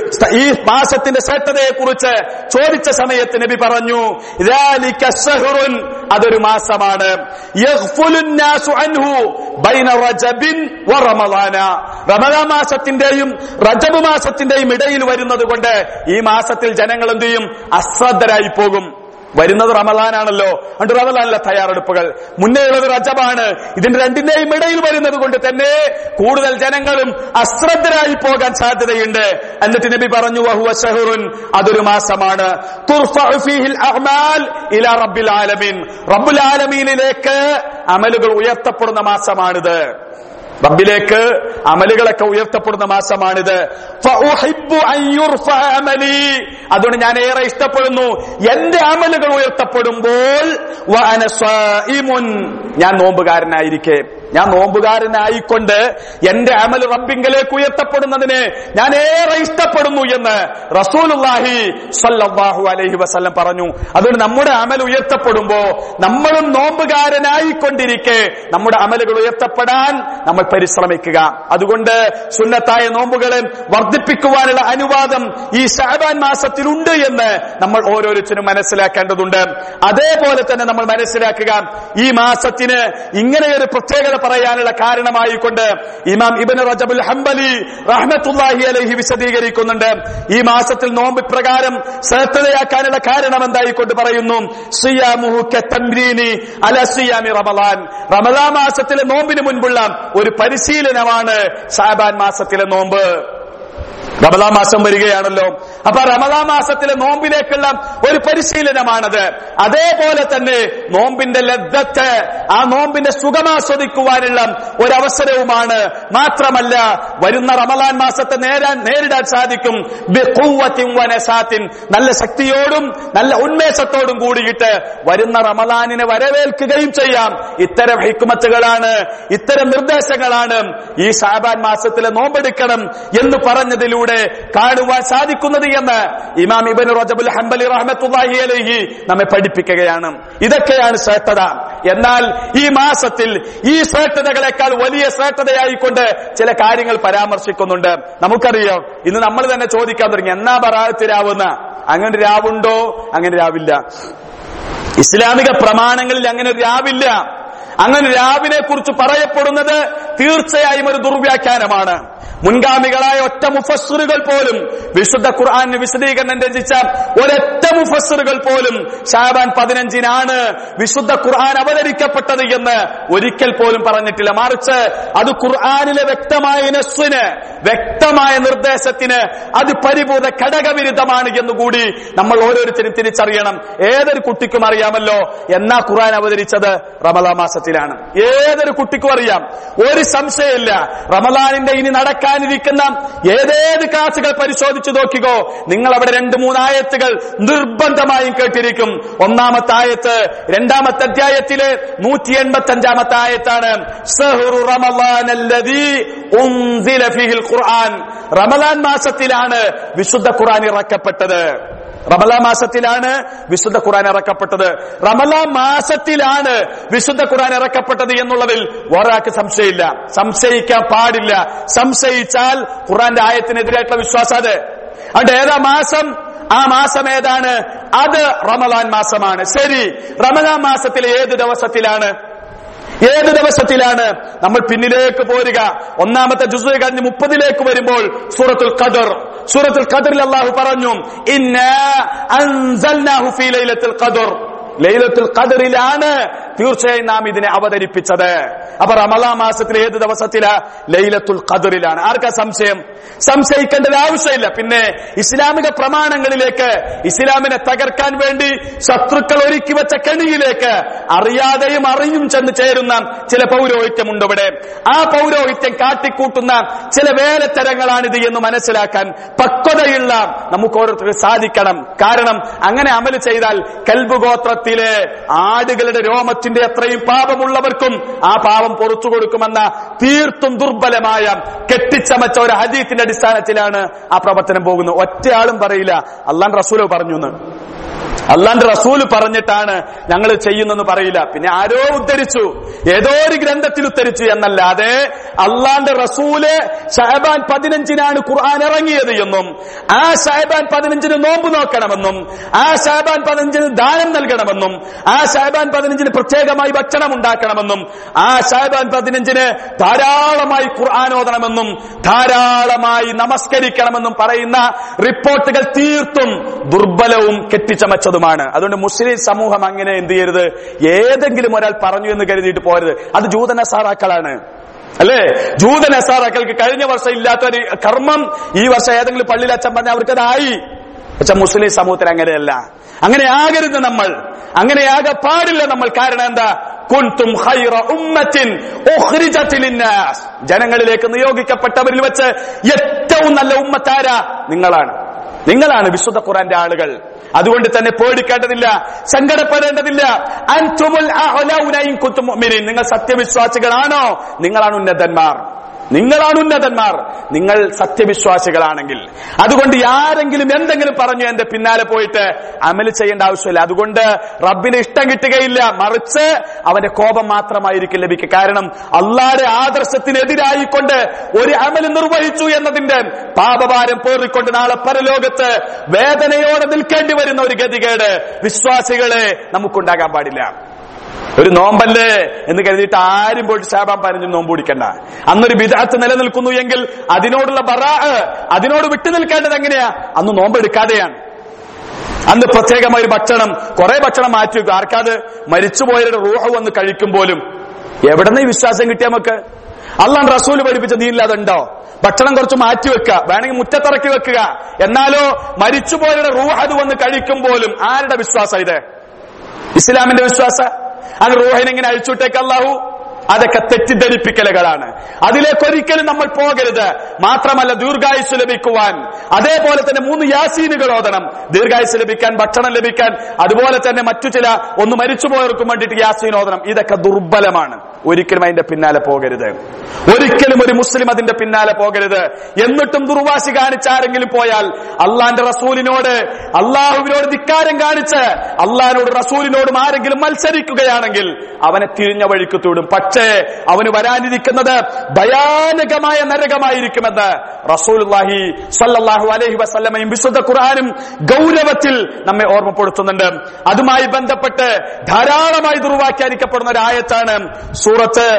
ഈ മാസത്തിന്റെ ശ്രേഷ്ഠതയെ കുറിച്ച് ചോദിച്ച സമയത്ത് നബി പറഞ്ഞു "ذَلِكَ شَهْرٌ" അതൊരു മാസമാണ് يَغْفُلُ النَّاسُ عَنْهُ بَيْنَ رَجَبٍ وَرَمَضَانَ റമദാൻ മാസത്തിന്റെയും റജബ് മാസത്തിന്റെയും ഇടയിൽ വരുന്നത് കൊണ്ട് ഈ മാസത്തിൽ ജനങ്ങൾ എന്ത് ചെയ്യും അശ്രദ്ധരായി പോകും വരുന്നത് റമദാനാണല്ലോ അതുകൊണ്ട് റമദാനിലെ തയ്യാറെടുപ്പുകൾ മുന്നേ ഉള്ളത് റജബാണ് ഇതിന്റെ രണ്ടിന്റെയും ഇടയിൽ വരുന്നത് കൊണ്ട് തന്നെ കൂടുതൽ ജനങ്ങളും അശ്രദ്ധരായി പോകാൻ സാധ്യതയുണ്ട് എന്നിട്ട് നബി പറഞ്ഞു വഹുവ ഷഹറുൻ അതൊരു മാസമാണ് തുർഫഉ ഫീഹിൽ അഅ്മാൽ ഇലാ റബ്ബിൽ ആലമീൻ റബ്ബുൽ ആലമീനിലേക്ക് അമലുകൾ ഉയർത്തപ്പെടുന്ന മാസമാണിത് റബ്ബിലേക്ക് അമലുകളൊക്കെ ഉയർത്തപ്പെടുന്ന മാസമാണിത് ഫഉഹിബ്ബു അൻ യുർഫഅ അമലി അതുകൊണ്ട് ഞാൻ ഏറെ ഇഷ്ടപ്പെടുന്നു എന്റെ അമലുകൾ ഉയർത്തപ്പെടുമ്പോൾ വഅന സ്വായിമുൻ ഞാൻ നോമ്പുകാരനായിരിക്കെ ഞാൻ നോമ്പുകാരനായിക്കൊണ്ട് എന്റെ അമൽ റബ്ബിങ്കലേക്ക് ഉയർത്തപ്പെടുന്നതിന് ഞാൻ ഏറെ ഇഷ്ടപ്പെടുന്നു എന്ന് റസൂലുള്ളാഹി സ്വല്ലല്ലാഹു അലൈഹി വസല്ലം പറഞ്ഞു അതുകൊണ്ട് നമ്മുടെ അമൽ ഉയർത്തപ്പെടുമ്പോ നമ്മളും നോമ്പുകാരനായിക്കൊണ്ടിരിക്കെ നമ്മുടെ അമലുകൾ ഉയർത്തപ്പെടാൻ നമ്മൾ പരിശ്രമിക്കുക അതുകൊണ്ട് സുന്നത്തായ നോമ്പുകളെ വർദ്ധിപ്പിക്കുവാനുള്ള അനുവാദം ഈ ഷാബാൻ മാസത്തിലുണ്ട് എന്ന് നമ്മൾ ഓരോരുത്തരും മനസ്സിലാക്കേണ്ടതുണ്ട് അതേപോലെ തന്നെ നമ്മൾ മനസ്സിലാക്കുക ഈ മാസത്തിന് ഇങ്ങനെയൊരു പ്രത്യേകത പറയാനുള്ള കാരണമായിക്കൊണ്ട് ഇമാം ഇബൻ റജബുൽ ഹംബലി റഹ്മത്തുല്ലാഹി അലൈഹി വിശദീകരിക്കുന്നുണ്ട് ഈ മാസത്തിൽ നോമ്പ് പ്രകാരം ശ്രദ്ധയാക്കാനുള്ള കാരണം എന്തായിക്കൊണ്ട് പറയുന്നു സിയാമുഹു കത്തംരീനി അല സിയാമി റമലാൻ റമലാൻ മാസത്തിലെ നോമ്പിന് മുൻപുള്ള ഒരു പരിശീലനമാണ് ഷാബാൻ മാസത്തിലെ നോമ്പ് റമദാ മാസം വരികയാണല്ലോ അപ്പൊ റമദാ മാസത്തിലെ നോമ്പിലേക്കുള്ള ഒരു പരിശീലനമാണത് അതേപോലെ തന്നെ നോമ്പിന്റെ ലബ്ധത്ത് ആ നോമ്പിന്റെ സുഖമാസ്വദിക്കുവാനുള്ള ഒരവസരവുമാണ് മാത്രമല്ല വരുന്ന റമദാൻ മാസത്തെ നേരാൻ നേരിടാൻ സാധിക്കും ബിഖുവ്വത്തിൻ വനസാത്തിൻ. നല്ല ശക്തിയോടും നല്ല ഉന്മേഷത്തോടും കൂടിയിട്ട് വരുന്ന റമദാനിനെ വരവേൽക്കുകയും ചെയ്യാം ഇത്തരം ഹിക്കുമത്തുകളാണ് ഇത്തരം നിർദ്ദേശങ്ങളാണ് ഈ ഷാബാൻ മാസത്തിലെ നോമ്പെടുക്കണം എന്ന് പറഞ്ഞതിലൂടെ കാണുവാൻ സാധിക്കുന്നത് എന്ന് ഇമാം ഇബൻ റജബുൽ ഹംബലി റഹ്മത്തുള്ളാഹി അലൈഹി നമ്മെ പഠിപ്പിക്കുകയാണ് ഇതൊക്കെയാണ് ശ്രേഷ്ഠത എന്നാൽ ഈ മാസത്തിൽ ഈ ശ്രേഷ്ഠതകളെക്കാൾ വലിയ ശ്രേഷ്ഠതയായിക്കൊണ്ട് ചില കാര്യങ്ങൾ പരാമർശിക്കുന്നുണ്ട് നമുക്കറിയാം ഇന്ന് നമ്മൾ തന്നെ ചോദിക്കാൻ തുടങ്ങി എന്നാ ബറാത്തിരാവുന്ന അങ്ങനെ രാവുണ്ടോ അങ്ങനെ രാവില്ല ഇസ്ലാമിക പ്രമാണങ്ങളിൽ അങ്ങനെ ഒരു രാവില്ല അങ്ങനെ രാവിനെ കുറിച്ച് പറയപ്പെടുന്നത് തീർച്ചയായും ഒരു ദുർവ്യാഖ്യാനമാണ് മുൻഗാമികളായ ഒറ്റ മുഫസ്സറുകൾ പോലും വിശുദ്ധ ഖുർആാനിന് വിശദീകരണം രചിച്ച ഒരൊറ്റ മുഫസ്സറുകൾ പോലും ഷാബാൻ പതിനഞ്ചിനാണ് വിശുദ്ധ ഖുർആൻ അവതരിക്കപ്പെട്ടത് എന്ന് ഒരിക്കൽ പോലും പറഞ്ഞിട്ടില്ല മറിച്ച് അത് ഖുർആാനിലെ വ്യക്തമായ നസ്വിന് വ്യക്തമായ നിർദ്ദേശത്തിന് അത് പരിപൂർണ്ണ ഘടകവിരുദ്ധമാണ് എന്നുകൂടി നമ്മൾ ഓരോരുത്തരും തിരിച്ചറിയണം ഏതൊരു കുട്ടിക്കും അറിയാമല്ലോ എന്നാ ഖുർആൻ അവതരിച്ചത് റമദാ മാസത്തിലാണ് ഏതൊരു കുട്ടിക്കും അറിയാം ഒരു സംശയമില്ല റമദാനിന്റെ ഇനി നടക്കാനിരിക്കുന്ന ഏതേത് ക്ലാസുകൾ പരിശോധിച്ചു നോക്കിക്കോ നിങ്ങൾ അവിടെ രണ്ട് മൂന്നായത്തുകൾ നിർബന്ധമായും കേട്ടിരിക്കും ഒന്നാമത്തെ ആയത്ത് രണ്ടാമത്തെ അധ്യായത്തിലെ നൂറ്റി എൺപത്തി അഞ്ചാമത്തെ ആയത്താണ് സഹ്റു റമളാനല്ലദീ ഉൻസില ഫീഹിൽ ഖുർആൻ റമദാൻ മാസത്തിലാണ് വിശുദ്ധ ഖുർആൻ ഇറക്കപ്പെട്ടത് റമലാ മാസത്തിലാണ് വിശുദ്ധ ഖുർആൻ ഇറക്കപ്പെട്ടത് റമലാ മാസത്തിലാണ് വിശുദ്ധ ഖുർആൻ ഇറക്കപ്പെട്ടത് എന്നുള്ളതിൽ ഒരാൾക്ക് സംശയമില്ല സംശയിക്കാൻ പാടില്ല സംശയിച്ചാൽ ഖുർആന്റെ ആയത്തിനെതിരായിട്ടുള്ള വിശ്വാസം അത് അതുകൊണ്ട് ഏതാ മാസം ആ മാസം ഏതാണ് അത് റമലാൻ മാസമാണ് ശരി റമലാൻ മാസത്തിലെ ഏത് ദിവസത്തിലാണ് ഏത് ദിവസത്തിലാണ് നമ്മൾ പിന്നിലേക്ക് പോരുക ഒന്നാമത്തെ ജുസ് കഴിഞ്ഞ് മുപ്പതിലേക്ക് വരുമ്പോൾ സൂറത്തുൽ ഖദർ സൂറത്തുൽ ഖദറിൽ അള്ളാഹു പറഞ്ഞു ഇന്ന അൻസൽനാഹു ഫീ ലൈലത്തുൽ ഖദർ ലൈലത്തുൽ ഖദറിലാണ് തീർച്ചയായും നാം ഇതിനെ അവതരിപ്പിച്ചത് അപ്പൊ റമലാ മാസത്തിൽ ഏത് ദിവസത്തിലാ ലൈലത്തുൽ ഖദറിലാണ് ആർക്കാ സംശയം സംശയിക്കേണ്ടത് ആവശ്യമില്ല പിന്നെ ഇസ്ലാമിക പ്രമാണങ്ങളിലേക്ക് ഇസ്ലാമിനെ തകർക്കാൻ വേണ്ടി ശത്രുക്കൾ ഒരുക്കി വെച്ച കെണിയിലേക്ക് അറിയാതെയും അറിഞ്ഞും ചെന്ന് ചേരുന്ന ചില പൗരോഹിത്യമുണ്ട് ഇവിടെ ആ പൗരോഹിത്യം കാട്ടിക്കൂട്ടുന്ന ചില വേലത്തരങ്ങളാണിത് എന്ന് മനസ്സിലാക്കാൻ പക്വതയുള്ള നമുക്ക് ഓരോരുത്തർക്ക് സാധിക്കണം കാരണം അങ്ങനെ അമല് ചെയ്താൽ കൽബ് ഗോത്രത്തിലെ ആടുകളുടെ രോമത്തിന്റെ അത്രയും പാപമുള്ളവർക്കും ആ പാപം പൊറച്ചു കൊടുക്കുമെന്ന തീർത്തും ദുർബലമായ കെട്ടിച്ചമച്ച ഒരു ഹദീത്തിന്റെ അടിസ്ഥാനത്തിലാണ് ആ പ്രവർത്തനം പോകുന്നത് ഒറ്റയാളും പറയില്ല അള്ളാൻ റസൂലോ പറഞ്ഞു എന്ന് അള്ളാന്റെ റസൂല് പറഞ്ഞിട്ടാണ് ഞങ്ങൾ ചെയ്യുന്നെന്ന് പറയില്ല പിന്നെ ആരോ ഉദ്ധരിച്ചു ഏതോ ഒരു ഗ്രന്ഥത്തിൽ ഉദ്ധരിച്ചു എന്നല്ലാതെ അള്ളാന്റെ റസൂല് ഷഹബാൻ പതിനഞ്ചിനാണ് ഖുർആൻ ഇറങ്ങിയത് എന്നും ആ ഷഹബാൻ പതിനഞ്ചിന് നോമ്പ് നോക്കണമെന്നും ആ ഷഹബാൻ പതിനഞ്ചിന് ദാനം നൽകണമെന്നും ആ ഷഹബാൻ പതിനഞ്ചിന് പ്രത്യേകമായി ഭക്ഷണം ഉണ്ടാക്കണമെന്നും ആ ഷഹബാൻ പതിനഞ്ചിന് ധാരാളമായി ഖുർആൻ ഓതണമെന്നും ധാരാളമായി നമസ്കരിക്കണമെന്നും പറയുന്ന റിപ്പോർട്ടുകൾ തീർത്തും ദുർബലവും കെട്ടിച്ചമച്ചതുമാണ് അതുകൊണ്ട് മുസ്ലിം സമൂഹം അങ്ങനെ എന്ത് ചെയ്യരുത് ഏതെങ്കിലും ഒരാൾ പറഞ്ഞു എന്ന് കരുതിയിട്ട് പോരുത് അത് ജൂതനസാറാക്കളാണ് അല്ലേ ജൂതനസാറാക്കൾക്ക് കഴിഞ്ഞ വർഷം ഇല്ലാത്തൊരു കർമ്മം ഈ വർഷം ഏതെങ്കിലും പള്ളിയിൽ അച്ഛൻ പറഞ്ഞ അവർക്കതായി പക്ഷെ മുസ്ലിം സമൂഹത്തിൽ അങ്ങനെയല്ല അങ്ങനെ ആകരുത് നമ്മൾ അങ്ങനെയാകെ പാടില്ല നമ്മൾ കാരണം എന്താ കുൻതും ഖൈറ ഉമ്മത്തിൻ ഉഖ്രിജത് ലിന്നാസ് ജനങ്ങളിലേക്ക് നിയോഗിക്കപ്പെട്ടവരിൽ വെച്ച് ഏറ്റവും നല്ല ഉമ്മത്താര നിങ്ങളാണ് നിങ്ങളാണ് വിശുദ്ധ ഖുറാന്റെ ആളുകൾ അതുകൊണ്ട് തന്നെ പേടിക്കേണ്ടതില്ല സങ്കടപ്പെടേണ്ടതില്ല അൻതുമുൽ അഅ്ലൗന ഇൻ കുൻതും മുഅ്മിനീൻ നിങ്ങൾ സത്യവിശ്വാസികളാണോ നിങ്ങളാണ് ഉന്നതന്മാർ നിങ്ങളാണ് ഉന്നതന്മാർ നിങ്ങൾ സത്യവിശ്വാസികളാണെങ്കിൽ അതുകൊണ്ട് ആരെങ്കിലും എന്തെങ്കിലും പറഞ്ഞു എന്റെ പിന്നാലെ പോയിട്ട് അമല് ചെയ്യേണ്ട ആവശ്യമില്ല അതുകൊണ്ട് റബ്ബിന് ഇഷ്ടം കിട്ടുകയില്ല മറിച്ച് അവന്റെ കോപം മാത്രമായിരിക്കും ലഭിക്കുക കാരണം അള്ളാടെ ആദർശത്തിനെതിരായിക്കൊണ്ട് ഒരു അമല് നിർവഹിച്ചു എന്നതിന്റെ പാപഭാരം പേറിക്കൊണ്ട് നാളെ പരലോകത്ത് വേദനയോടെ നിൽക്കേണ്ടി വരുന്ന ഒരു ഗതികേട് വിശ്വാസികളെ നമുക്കുണ്ടാകാൻ പാടില്ല ഒരു നോമ്പല്ലേ എന്ന് കരുതിയിട്ട് ആരും പോയിട്ട് ശാപാൻ പതിനഞ്ചും നോമ്പ് പിടിക്കണ്ട അന്നൊരു വിദാത്ത് നിലനിൽക്കുന്നു എങ്കിൽ അതിനോടുള്ള ബറാ അതിനോട് വിട്ടു നിൽക്കേണ്ടത് എങ്ങനെയാ അന്ന് നോമ്പെടുക്കാതെയാണ് അന്ന് പ്രത്യേകമായ ഒരു ഭക്ഷണം കുറെ ഭക്ഷണം മാറ്റി വെക്കും ആർക്കാത് മരിച്ചുപോയവരുടെ റൂഹ് വന്ന് കഴിക്കും പോലും എവിടെ നിന്ന് ഈ വിശ്വാസം കിട്ടിയ നമുക്ക് അള്ളാൻ റസൂല് പഠിപ്പിച്ച നീല്ലാതുണ്ടോ ഭക്ഷണം കുറച്ച് മാറ്റി വെക്കുക വേണമെങ്കിൽ മുറ്റത്തിറക്കി വെക്കുക എന്നാലോ മരിച്ചുപോയവരുടെ റൂഹ് അത് വന്ന് കഴിക്കും പോലും ആരുടെ വിശ്വാസം ഇത് ഇസ്ലാമിന്റെ വിശ്വാസ അത് റൂഹിനെ ഇങ്ങനെ അഴിച്ചുവിട്ടേക്ക് അല്ലാഹു അതൊക്കെ തെറ്റിദ്ധരിപ്പിക്കലുകളാണ് അതിലേക്ക് ഒരിക്കലും നമ്മൾ പോകരുത് മാത്രമല്ല ദീർഘായുസ് ലഭിക്കുവാൻ അതേപോലെ തന്നെ മൂന്ന് യാസീനുകൾ ഓതണം ദീർഘായുസ് ലഭിക്കാൻ ഭക്ഷണം ലഭിക്കാൻ അതുപോലെ തന്നെ മറ്റു ചില ഒന്ന് മരിച്ചുപോയവർക്കും വേണ്ടിയിട്ട് യാസീൻ ഓതണം ഇതൊക്കെ ദുർബലമാണ് ഒരിക്കലും അതിന്റെ പിന്നാലെ പോകരുത് ഒരിക്കലും ഒരു മുസ്ലിം അതിന്റെ പിന്നാലെ പോകരുത് എന്നിട്ടും ദുർവാശി കാണിച്ച് ആരെങ്കിലും പോയാൽ അള്ളാന്റെ റസൂലിനോട് അള്ളാഹുവിനോട് ധിക്കാരം കാണിച്ച് അള്ളാഹിനോട് റസൂലിനോടും ആരെങ്കിലും മത്സരിക്കുകയാണെങ്കിൽ അവനെ തിരിഞ്ഞ വഴിക്ക് തൂടും പക്ഷേ അവന് വരാനിരിക്കുന്നത് ഭയാനകമായ നരകമായിരിക്കുമെന്ന് റസൂലുള്ളാഹി സല്ലല്ലാഹു അലൈഹി വസല്ലമയും വിശുദ്ധ ഖുർആനും ഗൗരവത്തിൽ നമ്മെ ഓർമ്മപ്പെടുത്തുന്നുണ്ട് അതുമായി ബന്ധപ്പെട്ട് ധാരാളമായി ദുർവാഖ്യാനിക്കപ്പെടുന്ന ഒരു ആയത്താണ് സൂറത്ത്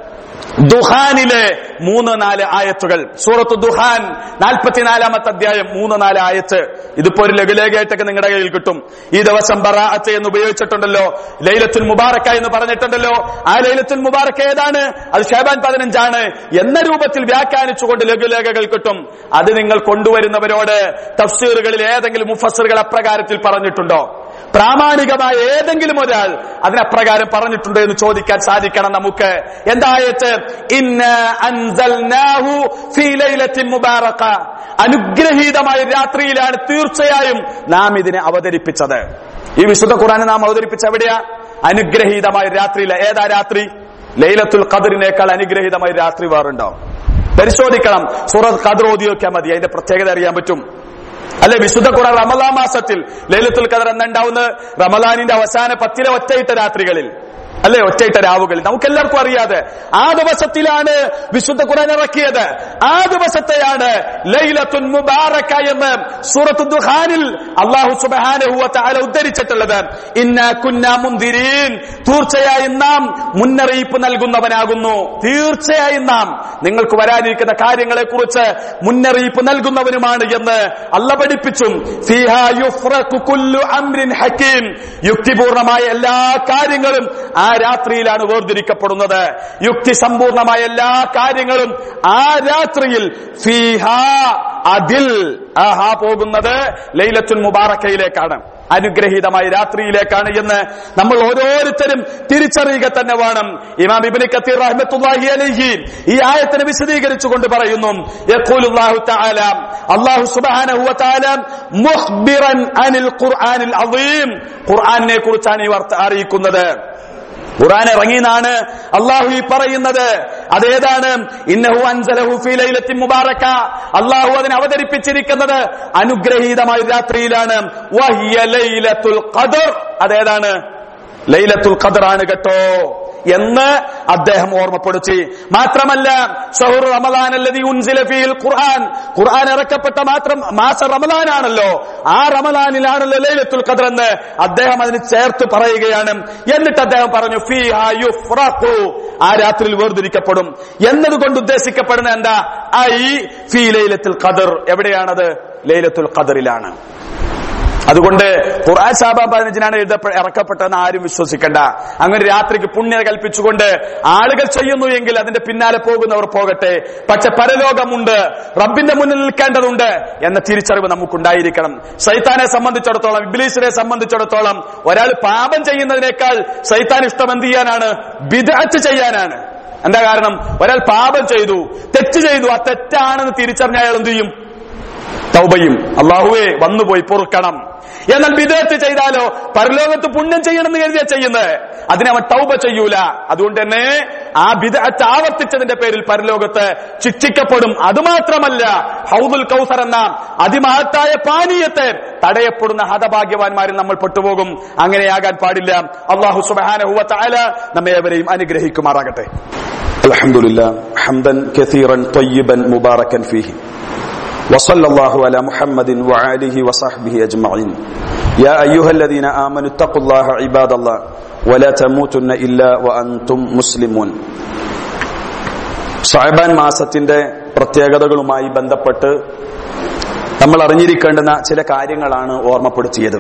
ദുഹാനിലെ മൂന്ന് നാല് ആയത്തുകൾ സൂറത്ത് ദുഹാൻ നാൽപ്പത്തിനാലാമത്തെ അധ്യായം മൂന്ന് നാല് ആയത്ത് ഇതിപ്പോ ഒരു ലഘുലേഖയായിട്ടൊക്കെ നിങ്ങളുടെ കയ്യിൽ കിട്ടും ഈ ദിവസം ബറാഅത്ത് എന്ന് ഉപയോഗിച്ചിട്ടുണ്ടല്ലോ ലൈലത്തുൽ മുബാറക്ക എന്ന് പറഞ്ഞിട്ടുണ്ടല്ലോ ആ ലൈലത്തുൽ മുബാറക്ക ഏതാണ് അത് ഷേബാൻ പതിനഞ്ചാണ് എന്ന രൂപത്തിൽ വ്യാഖ്യാനിച്ചുകൊണ്ട് ലഘുലേഖകൾ കിട്ടും അത് നിങ്ങൾ കൊണ്ടുവരുന്നവരോട് തഫ്സീറുകളിൽ ഏതെങ്കിലും മുഫസറുകൾ അപ്രകാരത്തിൽ പറഞ്ഞിട്ടുണ്ടോ പ്രാമാണികമായ ഏതെങ്കിലും ഒരാൾ അതിനപ്രകാരം പറഞ്ഞിട്ടുണ്ടോ എന്ന് ചോദിക്കാൻ സാധിക്കണം നമുക്ക് എന്തായത് ഇന്ന അൻസൽനാഹു ഫീ ലൈലത്തിൻ മുബാറക അനുഗ്രഹീതമായ രാത്രിയിലാണ് തീർച്ചയായും നാം ഇതിനെ അവതരിപ്പിച്ചത് ഈ വിശുദ്ധ ഖുർആനെ നാം അവതരിപ്പിച്ച എവിടെയാ അനുഗ്രഹീതമായ രാത്രിയില ഏതാ രാത്രി ലൈലത്തുൽ ഖദറിനേക്കാൾ അനുഗ്രഹീതമായ രാത്രി വേറുണ്ടോ പരിശോധിക്കണം സൂറത്ത് ഖദർ ഓതി നോക്കിയാൽ മതി അതിന്റെ പ്രത്യേകത അറിയാൻ പറ്റും അല്ലെ വിശുദ്ധ ഖുർആൻ റമലാ മാസത്തിൽ ലൈലത്തുൽ ഖദർ എന്നുണ്ടാവുന്ന റമലാനിന്റെ അവസാന പത്തിലെ ഒറ്റയിട്ട രാത്രികളിൽ അല്ലെ ഒറ്റയിട്ട രാവുകളിൽ നമുക്ക് എല്ലാവർക്കും അറിയാതെ ആ ദിവസത്തിലാണ് വിശുദ്ധ ഖുർആൻ ഇറക്കിയത് ആ ദിവസത്തെയാണ് ലൈലത്തുൻ മുബാറക്ക എന്ന് സൂറത്ത് ദുഹാനിൽ അള്ളാഹു സുബ്ഹാനഹു വ തആല ഉദ്ധരിച്ചിട്ടുള്ളത് ഇന്ന കുന്ന മുന്തിരീൻ തീർച്ചയായും നാം മുന്നറിയിപ്പ് നൽകുന്നവനാകുന്നു തീർച്ചയായും നാം നിങ്ങൾക്ക് വരാനിരിക്കുന്ന കാര്യങ്ങളെ കുറിച്ച് മുന്നറിയിപ്പ് നൽകുന്നവനുമാണ് എന്ന് അല്ല പഠിപ്പിച്ചും ഫീഹാ യുഫ്രഖു കുല്ലു അംരിൻ ഹക്കീം യുക്തിപൂർണമായ എല്ലാ കാര്യങ്ങളും ആ രാത്രിയിലാണ് വേർതിരിക്കപ്പെടുന്നത് യുക്തി സമ്പൂർണമായ എല്ലാ കാര്യങ്ങളും ആ രാത്രിയിൽ ഫീഹാ അതിൽ ആഹാ പോകുന്നത് ലൈലത്തുൽ മുബാറക്കയിലേക്കാണ് അനുഗ്രഹീതമായ രാത്രിയിലേക്കാണ് എന്ന് നമ്മൾ ഓരോരുത്തരും തിരിച്ചറിയുക തന്നെ വേണം ഇമാം ഇബ്നു കത്തീർ റഹ്മത്തുള്ളാഹി അലൈഹി ഈ ആയത്തിനെ വിശദീകരിച്ചുകൊണ്ട് പറയുന്നു യഖൂലുല്ലാഹു തആല അല്ലാഹു സുബ്ഹാനഹു വ തആല മുഖ്ബിറൻ അനിൽ ഖുർആനിൽ അദീം ഖുർആനിനെ കുറിച്ചാണ് ഈ വാർത്ത അറിയിക്കുന്നത് ഖുർആൻ ഇറങ്ങിയെന്നാണ് അള്ളാഹു ഈ പറയുന്നത് അതേതാണ് ഇന്നഹു അൻസലഹു ഫീ ലൈലത്തിൻ മുബാറക അള്ളാഹു അതിനെ അവതരിപ്പിച്ചിരിക്കുന്നത് അനുഗ്രഹീതമായ രാത്രിയിലാണ് വഹിയ ലൈലത്തുൽ ഖദർ അതേതാണ് ലൈലത്തുൽ ഖദർ ആണ് കേട്ടോ എന്ന് അദ്ദേഹം ഓർമ്മപ്പെടുത്തി മാത്രമല്ല ഷഹുർ റമദാൻ അല്ലദീ ഉൻസില ഫീൽ ഖുർആൻ ഖുർആൻ ഇറക്കപ്പെട്ട മാത്രം മാസ റമദാനാണല്ലോ ആ റമദാനിലാണല്ലോ ലൈലത്തുൽ ഖദർ എന്ന് അദ്ദേഹം അതിന് ചേർത്ത് പറയുകയാണ് എന്നിട്ട് അദ്ദേഹം പറഞ്ഞു ഫീഹാ യുഫ്റഖു ആ രാത്രിയിൽ വേർതിരിക്കപ്പെടും എന്നതുകൊണ്ട് ഉദ്ദേശിക്കപ്പെടുന്ന എന്താ ഐ ഫീ ലൈലത്തുൽ ഖദർ എവിടെയാണത് ലൈലത്തുൽ ഖദറിലാണ് അതുകൊണ്ട് ഖുർആൻ ശാബാൻ പതിനഞ്ചിനാണ് എഴുതപ്പെ ഇറക്കപ്പെട്ടതെന്ന് ആരും വിശ്വസിക്കണ്ട അങ്ങനെ രാത്രിക്ക് പുണ്യ കൽപ്പിച്ചുകൊണ്ട് ആളുകൾ ചെയ്യുന്നു എങ്കിൽ അതിന്റെ പിന്നാലെ പോകുന്നവർ പോകട്ടെ പക്ഷെ പരലോകമുണ്ട് റബ്ബിന്റെ മുന്നിൽ നിൽക്കേണ്ടതുണ്ട് എന്ന തിരിച്ചറിവ് നമുക്കുണ്ടായിരിക്കണം സൈത്താനെ സംബന്ധിച്ചിടത്തോളം ഇബ്ലീസിനെ സംബന്ധിച്ചിടത്തോളം ഒരാൾ പാപം ചെയ്യുന്നതിനേക്കാൾ സൈത്താൻ ഇഷ്ടം എന്ത് ചെയ്യാനാണ് വിദഗ്ധ ചെയ്യാനാണ് എന്താ കാരണം ഒരാൾ പാപം ചെയ്തു തെറ്റ് ചെയ്തു ആ തെറ്റാണെന്ന് തിരിച്ചറിഞ്ഞ അയാൾ എന്ത് ചെയ്യും തൗബയും അള്ളാഹുവെ വന്നുപോയി പൊറുക്കണം എന്നാൽ വിദേഹത്ത് ചെയ്താലോ പരലോകത്ത് പുണ്യം ചെയ്യണമെന്ന് കരുതിയാ ചെയ്യുന്നത് അതിനെ അവൻ തൗബ ചെയ്യൂല അതുകൊണ്ട് തന്നെ ആ വിദഗ്ധ ആവർത്തിച്ചതിന്റെ പേരിൽ പരലോകത്ത് ശിക്ഷിക്കപ്പെടും അതുമാത്രമല്ല ഹൗദുൽ കൗസർ എന്ന അതിമഹത്തായ പാനീയത്തെ തടയപ്പെടുന്ന ഹതഭാഗ്യവാന്മാരിൽ നമ്മൾ പെട്ടുപോകും അങ്ങനെയാകാൻ പാടില്ല അള്ളാഹു സുബാനഹുവ താല നമ്മെ അവരെയും അനുഗ്രഹിക്കുമാറാകട്ടെ അലഹമുല്ല ഹംദൻ കസീറൻ തൊയ്യബൻ മുബാറക്കൻ ഫീഹി وصلى الله على محمد وآله وصحبه أجمعين يا أيها الذين آمنوا اتقوا الله عباد الله ولا تموتن إلا وأنتم مسلمون ഷാബാൻ മാസത്തിന്റെ പ്രത്യേകതകളുമായി ബന്ധപ്പെട്ട് നമ്മൾ അറിഞ്ഞിരിക്കേണ്ടുന്ന ചില കാര്യങ്ങളാണ് ഓർമ്മപ്പെടുത്തിയത്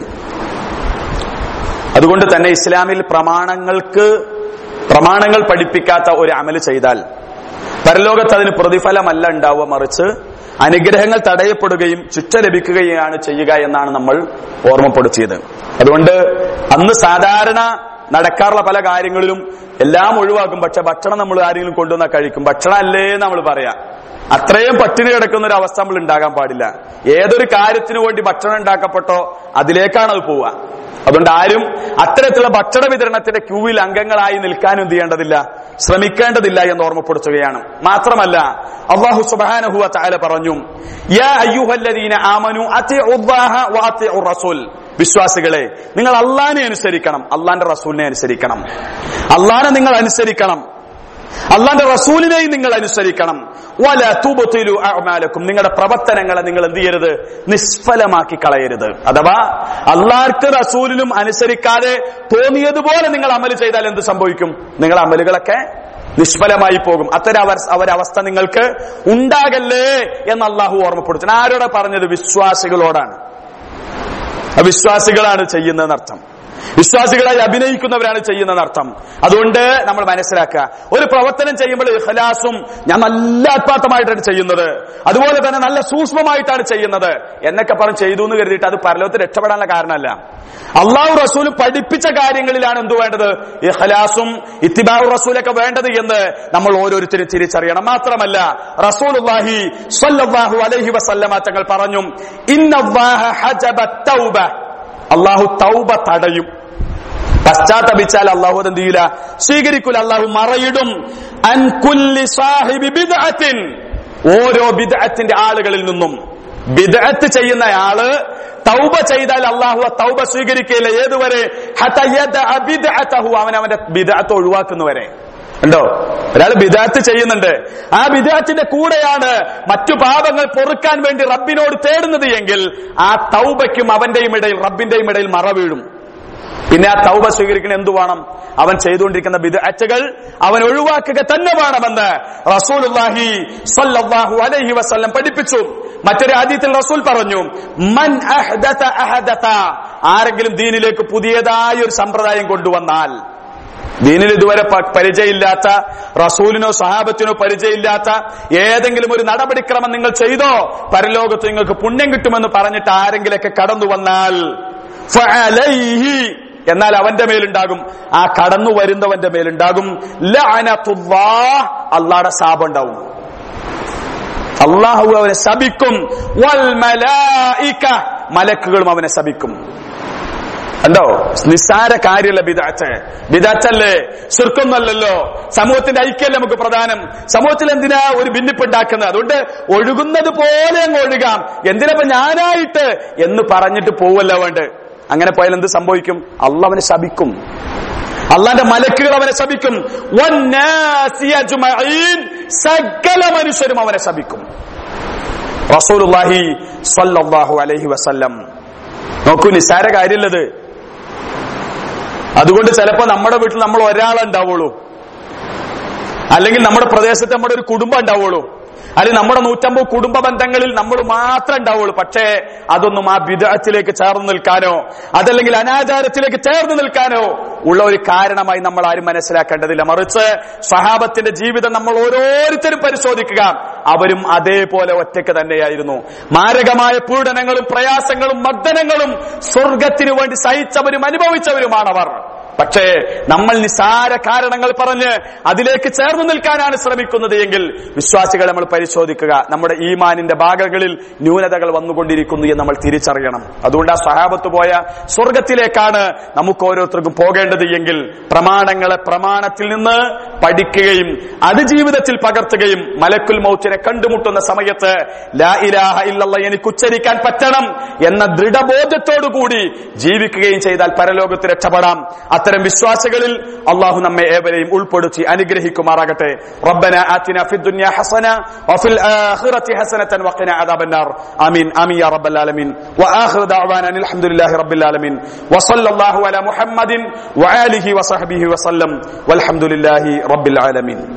അതുകൊണ്ട് തന്നെ ഇസ്ലാമിൽ പ്രമാണങ്ങൾക്ക് പ്രമാണങ്ങൾ പഠിപ്പിക്കാത്ത ഒരു അമല് ചെയ്താൽ പരലോകത്ത് അതിന് പ്രതിഫലമല്ല ഉണ്ടാവുക മറിച്ച് അനുഗ്രഹങ്ങൾ തടയപ്പെടുകയും ശിക്ഷ ലഭിക്കുകയാണ് ചെയ്യുക എന്നാണ് നമ്മൾ ഓർമ്മപ്പെടുത്തിയത് അതുകൊണ്ട് അന്ന് സാധാരണ നടക്കാറുള്ള പല കാര്യങ്ങളിലും എല്ലാം ഒഴിവാക്കും പക്ഷെ ഭക്ഷണം നമ്മൾ ആരെങ്കിലും കൊണ്ടുവന്നാൽ കഴിക്കും ഭക്ഷണം അല്ലേ നമ്മൾ പറയാം അത്രയും പട്ടിണി കിടക്കുന്ന ഒരു അവസ്ഥ നമ്മൾ ഉണ്ടാകാൻ പാടില്ല ഏതൊരു കാര്യത്തിനു വേണ്ടി ഭക്ഷണം ഉണ്ടാക്കപ്പെട്ടോ അതിലേക്കാണ് അത് പോവുക അതുകൊണ്ട് ആരും അത്തരത്തിലുള്ള ഭക്ഷണ വിതരണത്തിന്റെ ക്യൂവിൽ അംഗങ്ങളായി നിൽക്കാനും എന്ത് ചെയ്യേണ്ടതില്ല ശ്രമിക്കേണ്ടതില്ല എന്ന് ഓർമ്മപ്പെടുത്തുകയാണ് മാത്രമല്ല അള്ളാഹു സുബാനഹുവ ചാല പറഞ്ഞു യാ അയ്യുഹല്ലദീന ആമനു അത്തിഉല്ലാഹ വഅത്തിഉർ റസൂൽ വിശ്വാസികളെ നിങ്ങൾ അള്ളാഹിനെ അനുസരിക്കണം അള്ളാന്റെ റസൂലിനെ അനുസരിക്കണം അള്ളാഹിനെ നിങ്ങൾ അനുസരിക്കണം അള്ളാന്റെ റസൂലിനെയും നിങ്ങൾ അനുസരിക്കണം വല തൂബത്തിലു അമാലക്കും നിങ്ങളുടെ പ്രവർത്തനങ്ങളെ നിങ്ങൾ എന്ത് ചെയ്യരുത് നിഷ്ഫലമാക്കി കളയരുത് അഥവാ അള്ളാർക്ക് റസൂലിനും അനുസരിക്കാതെ തോന്നിയതുപോലെ നിങ്ങൾ അമല് ചെയ്താൽ എന്ത് സംഭവിക്കും നിങ്ങളുടെ അമലുകളൊക്കെ നിഷ്ഫലമായി പോകും അത്തരം അവർ അവരവസ്ഥ നിങ്ങൾക്ക് ഉണ്ടാകല്ലേ എന്ന് അള്ളാഹു ഓർമ്മപ്പെടുത്തുന്നു ആരോടെ പറഞ്ഞത് വിശ്വാസികളോടാണ് അവിശ്വാസികളാണ് ചെയ്യുന്നതെന്നർത്ഥം വിശ്വാസികളായി അഭിനയിക്കുന്നവരാണ് ചെയ്യുന്നതർത്ഥം അതുകൊണ്ട് നമ്മൾ മനസ്സിലാക്കുക ഒരു പ്രവർത്തനം ചെയ്യുമ്പോൾ ഇഖലാസും ഞാൻ നല്ല ആത്മാർത്ഥമായിട്ടാണ് ചെയ്യുന്നത് അതുപോലെ തന്നെ നല്ല സൂക്ഷ്മമായിട്ടാണ് ചെയ്യുന്നത് എന്നൊക്കെ പറഞ്ഞ് ചെയ്തു എന്ന് കരുതിയിട്ട് അത് പരലോകത്ത് രക്ഷപ്പെടാനുള്ള കാരണമല്ല അള്ളാഹു റസൂൽ പഠിപ്പിച്ച കാര്യങ്ങളിലാണ് എന്തു വേണ്ടത് ഇഖലാസും ഇത്തിബാഹു റസൂലൊക്കെ വേണ്ടത് എന്ന് നമ്മൾ ഓരോരുത്തരും തിരിച്ചറിയണം മാത്രമല്ല റസൂലുള്ളാഹി സ്വല്ലല്ലാഹു അലൈഹി വസല്ലമ തങ്ങൾ പറഞ്ഞു ഇന്നല്ലാഹ ഹജബ തൗബ അള്ളാഹു തൗബ തടയും പശ്ചാത്തപിച്ചാൽ അള്ളാഹു അത് എന്ത് ചെയ്യില്ല സ്വീകരിക്കൂല അള്ളാഹു മറയിടും അൻ കുല്ലി സാഹിബി ബിദ്അത്തിൻ ഓരോ ബിദ്അത്തിന്റെ ആളുകളിൽ നിന്നും ബിദ്അത്ത് ചെയ്യുന്ന ആള് തൗബ ചെയ്താൽ അള്ളാഹു ആ തൗബ സ്വീകരിക്കുകയില്ല ഏതുവരെ ഹത്ത യദഅ ബിദ്അതഹു അവൻ അവന്റെ ബിദ്അത്ത് ഒഴിവാക്കുന്നവരെ ഉണ്ടോ ഒരാൾ ബിദാത്ത് ചെയ്യുന്നുണ്ട് ആ ബിദാത്തിന്റെ കൂടെയാണ് മറ്റു പാപങ്ങൾ പൊറുക്കാൻ വേണ്ടി റബ്ബിനോട് തേടുന്നത് എങ്കിൽ ആ തൗബയ്ക്കും അവന്റെയും ഇടയിൽ റബ്ബിന്റെയും ഇടയിൽ മറ വീഴും പിന്നെ ആ തൗബ സ്വീകരിക്കുന്ന എന്തു വേണം അവൻ ചെയ്തുകൊണ്ടിരിക്കുന്ന ബിദഅത്തുകൾ അവൻ ഒഴിവാക്കുക തന്നെ വേണമെന്ന് റസൂലുള്ളാഹി സ്വല്ലല്ലാഹു അലൈഹി വസല്ലം പഠിപ്പിച്ചു മറ്റൊരു ആദ്യത്തിൽ റസൂൽ പറഞ്ഞു മൻ അഹ്ദത അഹദത ആരെങ്കിലും ദീനിലേക്ക് പുതിയതായ ഒരു സമ്പ്രദായം കൊണ്ടുവന്നാൽ ദീനിൽ ഇതുവരെ പ- പരിചയമില്ലാത്ത റസൂലിനോ സഹാബത്തിനോ പരിചയമില്ലാത്ത ഏതെങ്കിലും ഒരു നടപടിക്രമം നിങ്ങൾ ചെയ്തോ പരലോകത്ത് നിങ്ങൾക്ക് പുണ്യം കിട്ടുമെന്ന് പറഞ്ഞിട്ട് ആരെങ്കിലൊക്കെ കടന്നു വന്നാൽ ഫഅലൈഹി എന്നാൽ അവന്റെ മേലുണ്ടാകും ആ കടന്നു വരുന്നവന്റെ മേലുണ്ടാകും ലഅനത്തുല്ലാഹ് അള്ളാടെ ശാപം ഉണ്ടാവും അള്ളാഹു അവനെ ശപിക്കും വൽ മലായിക മലക്കുകളും അവനെ ശപിക്കും കണ്ടോ നിസ്സാര കാര്യമല്ല ബിദാറ്റ് ബിദാറ്റല്ലേ ശിർക്കൊന്നല്ലല്ലോ സമൂഹത്തിന്റെ ഐക്യമല്ലേ നമുക്ക് പ്രധാനം സമൂഹത്തിൽ എന്തിനാ ഒരു ഭിന്നിപ്പുണ്ടാക്കുന്നത് അതുകൊണ്ട് ഒഴുകുന്നത് പോലെ അങ്ങ് ഒഴുകാം എന്തിനപ്പോ ഞാനായിട്ട് എന്ന് പറഞ്ഞിട്ട് പോവല്ല വേണ്ട അങ്ങനെ പോയാൽ എന്ത് സംഭവിക്കും അള്ളാഹ് അവനെ ശപിക്കും അള്ളാന്റെ മലക്കുകൾ അവനെ ശപിക്കും വന്നാസി അജ്മഈൻ. സകല മനുഷ്യരും അവനെ ശപിക്കും റസൂലുള്ളാഹി സ്വല്ലല്ലാഹു അലൈഹി വസല്ലം നോക്കൂ നിസ്സാര കാര്യമുള്ളത് അതുകൊണ്ട് ചിലപ്പോ നമ്മുടെ വീട്ടിൽ നമ്മൾ ഒരാളുണ്ടാവുള്ളൂ അല്ലെങ്കിൽ നമ്മുടെ പ്രദേശത്ത് നമ്മുടെ ഒരു കുടുംബം ഉണ്ടാവുള്ളൂ അല്ലെങ്കിൽ നമ്മുടെ നൂറ്റമ്പത് കുടുംബ ബന്ധങ്ങളിൽ നമ്മൾ മാത്രം ഉണ്ടാവുള്ളൂ പക്ഷേ അതൊന്നും ആ വിദഗ്ധത്തിലേക്ക് ചേർന്ന് നിൽക്കാനോ അതല്ലെങ്കിൽ അനാചാരത്തിലേക്ക് ചേർന്ന് നിൽക്കാനോ ഉള്ള ഒരു കാരണമായി നമ്മൾ ആരും മനസ്സിലാക്കേണ്ടതില്ല മറിച്ച് സഹാബത്തിന്റെ ജീവിതം നമ്മൾ ഓരോരുത്തരും പരിശോധിക്കുക അവരും അതേപോലെ ഒറ്റയ്ക്ക് തന്നെയായിരുന്നു മാരകമായ പീഡനങ്ങളും പ്രയാസങ്ങളും മർദ്ദനങ്ങളും സ്വർഗത്തിനു വേണ്ടി സഹിച്ചവരും അനുഭവിച്ചവരുമാണവർ പക്ഷേ നമ്മൾ നിസാര കാരണങ്ങൾ പറഞ്ഞ് അതിലേക്ക് ചേർന്ന് നിൽക്കാനാണ് ശ്രമിക്കുന്നത് എങ്കിൽ വിശ്വാസികളെ നമ്മൾ പരിശോധിക്കുക നമ്മുടെ ഈമാനിന്റെ ഭാഗങ്ങളിൽ ന്യൂനതകൾ വന്നുകൊണ്ടിരിക്കുന്നു എന്ന് നമ്മൾ തിരിച്ചറിയണം അതുകൊണ്ട് ആ സഹാബത്ത് പോയ സ്വർഗത്തിലേക്കാണ് നമുക്ക് ഓരോരുത്തർക്കും പോകേണ്ടത് എങ്കിൽ പ്രമാണങ്ങളെ പ്രമാണത്തിൽ നിന്ന് പഠിക്കുകയും അത് ജീവിതത്തിൽ പകർത്തുകയും മലക്കുൽ മൗത്തിനെ കണ്ടുമുട്ടുന്ന സമയത്ത് ലാ ഇലാഹ ഇല്ലല്ല എനിക്ക് ഉച്ചരിക്കാൻ പറ്റണം എന്ന ദൃഢബോധത്തോടുകൂടി ജീവിക്കുകയും ചെയ്താൽ പരലോകത്ത് രക്ഷപ്പെടാം അത്തരം വിശ്വാസികളിൽ അള്ളാഹു നമ്മെ ഏവരെയും ഉൾപ്പെടുത്തി അനുഗ്രഹിക്കുമാറാകട്ടെ റബ്ബന ആതിന ഫി ദുനിയ ഹസന വഫിൽ ആഖിറതി ഹസനതൻ വഖിന അദാബന്നാർ ആമീൻ ആമീൻ യാ റബ്ബൽ ആലമീൻ വആഖിറു ദഅവാന അനിൽ ഹംദുലില്ലാഹി റബ്ബിൽ ആലമീൻ വസല്ലല്ലാഹു അലാ മുഹമ്മദിൻ വആലിഹി വസഹ്ബിഹി വസല്ലം വൽഹംദുലില്ലാഹി റബ്ബിൽ ആലമീൻ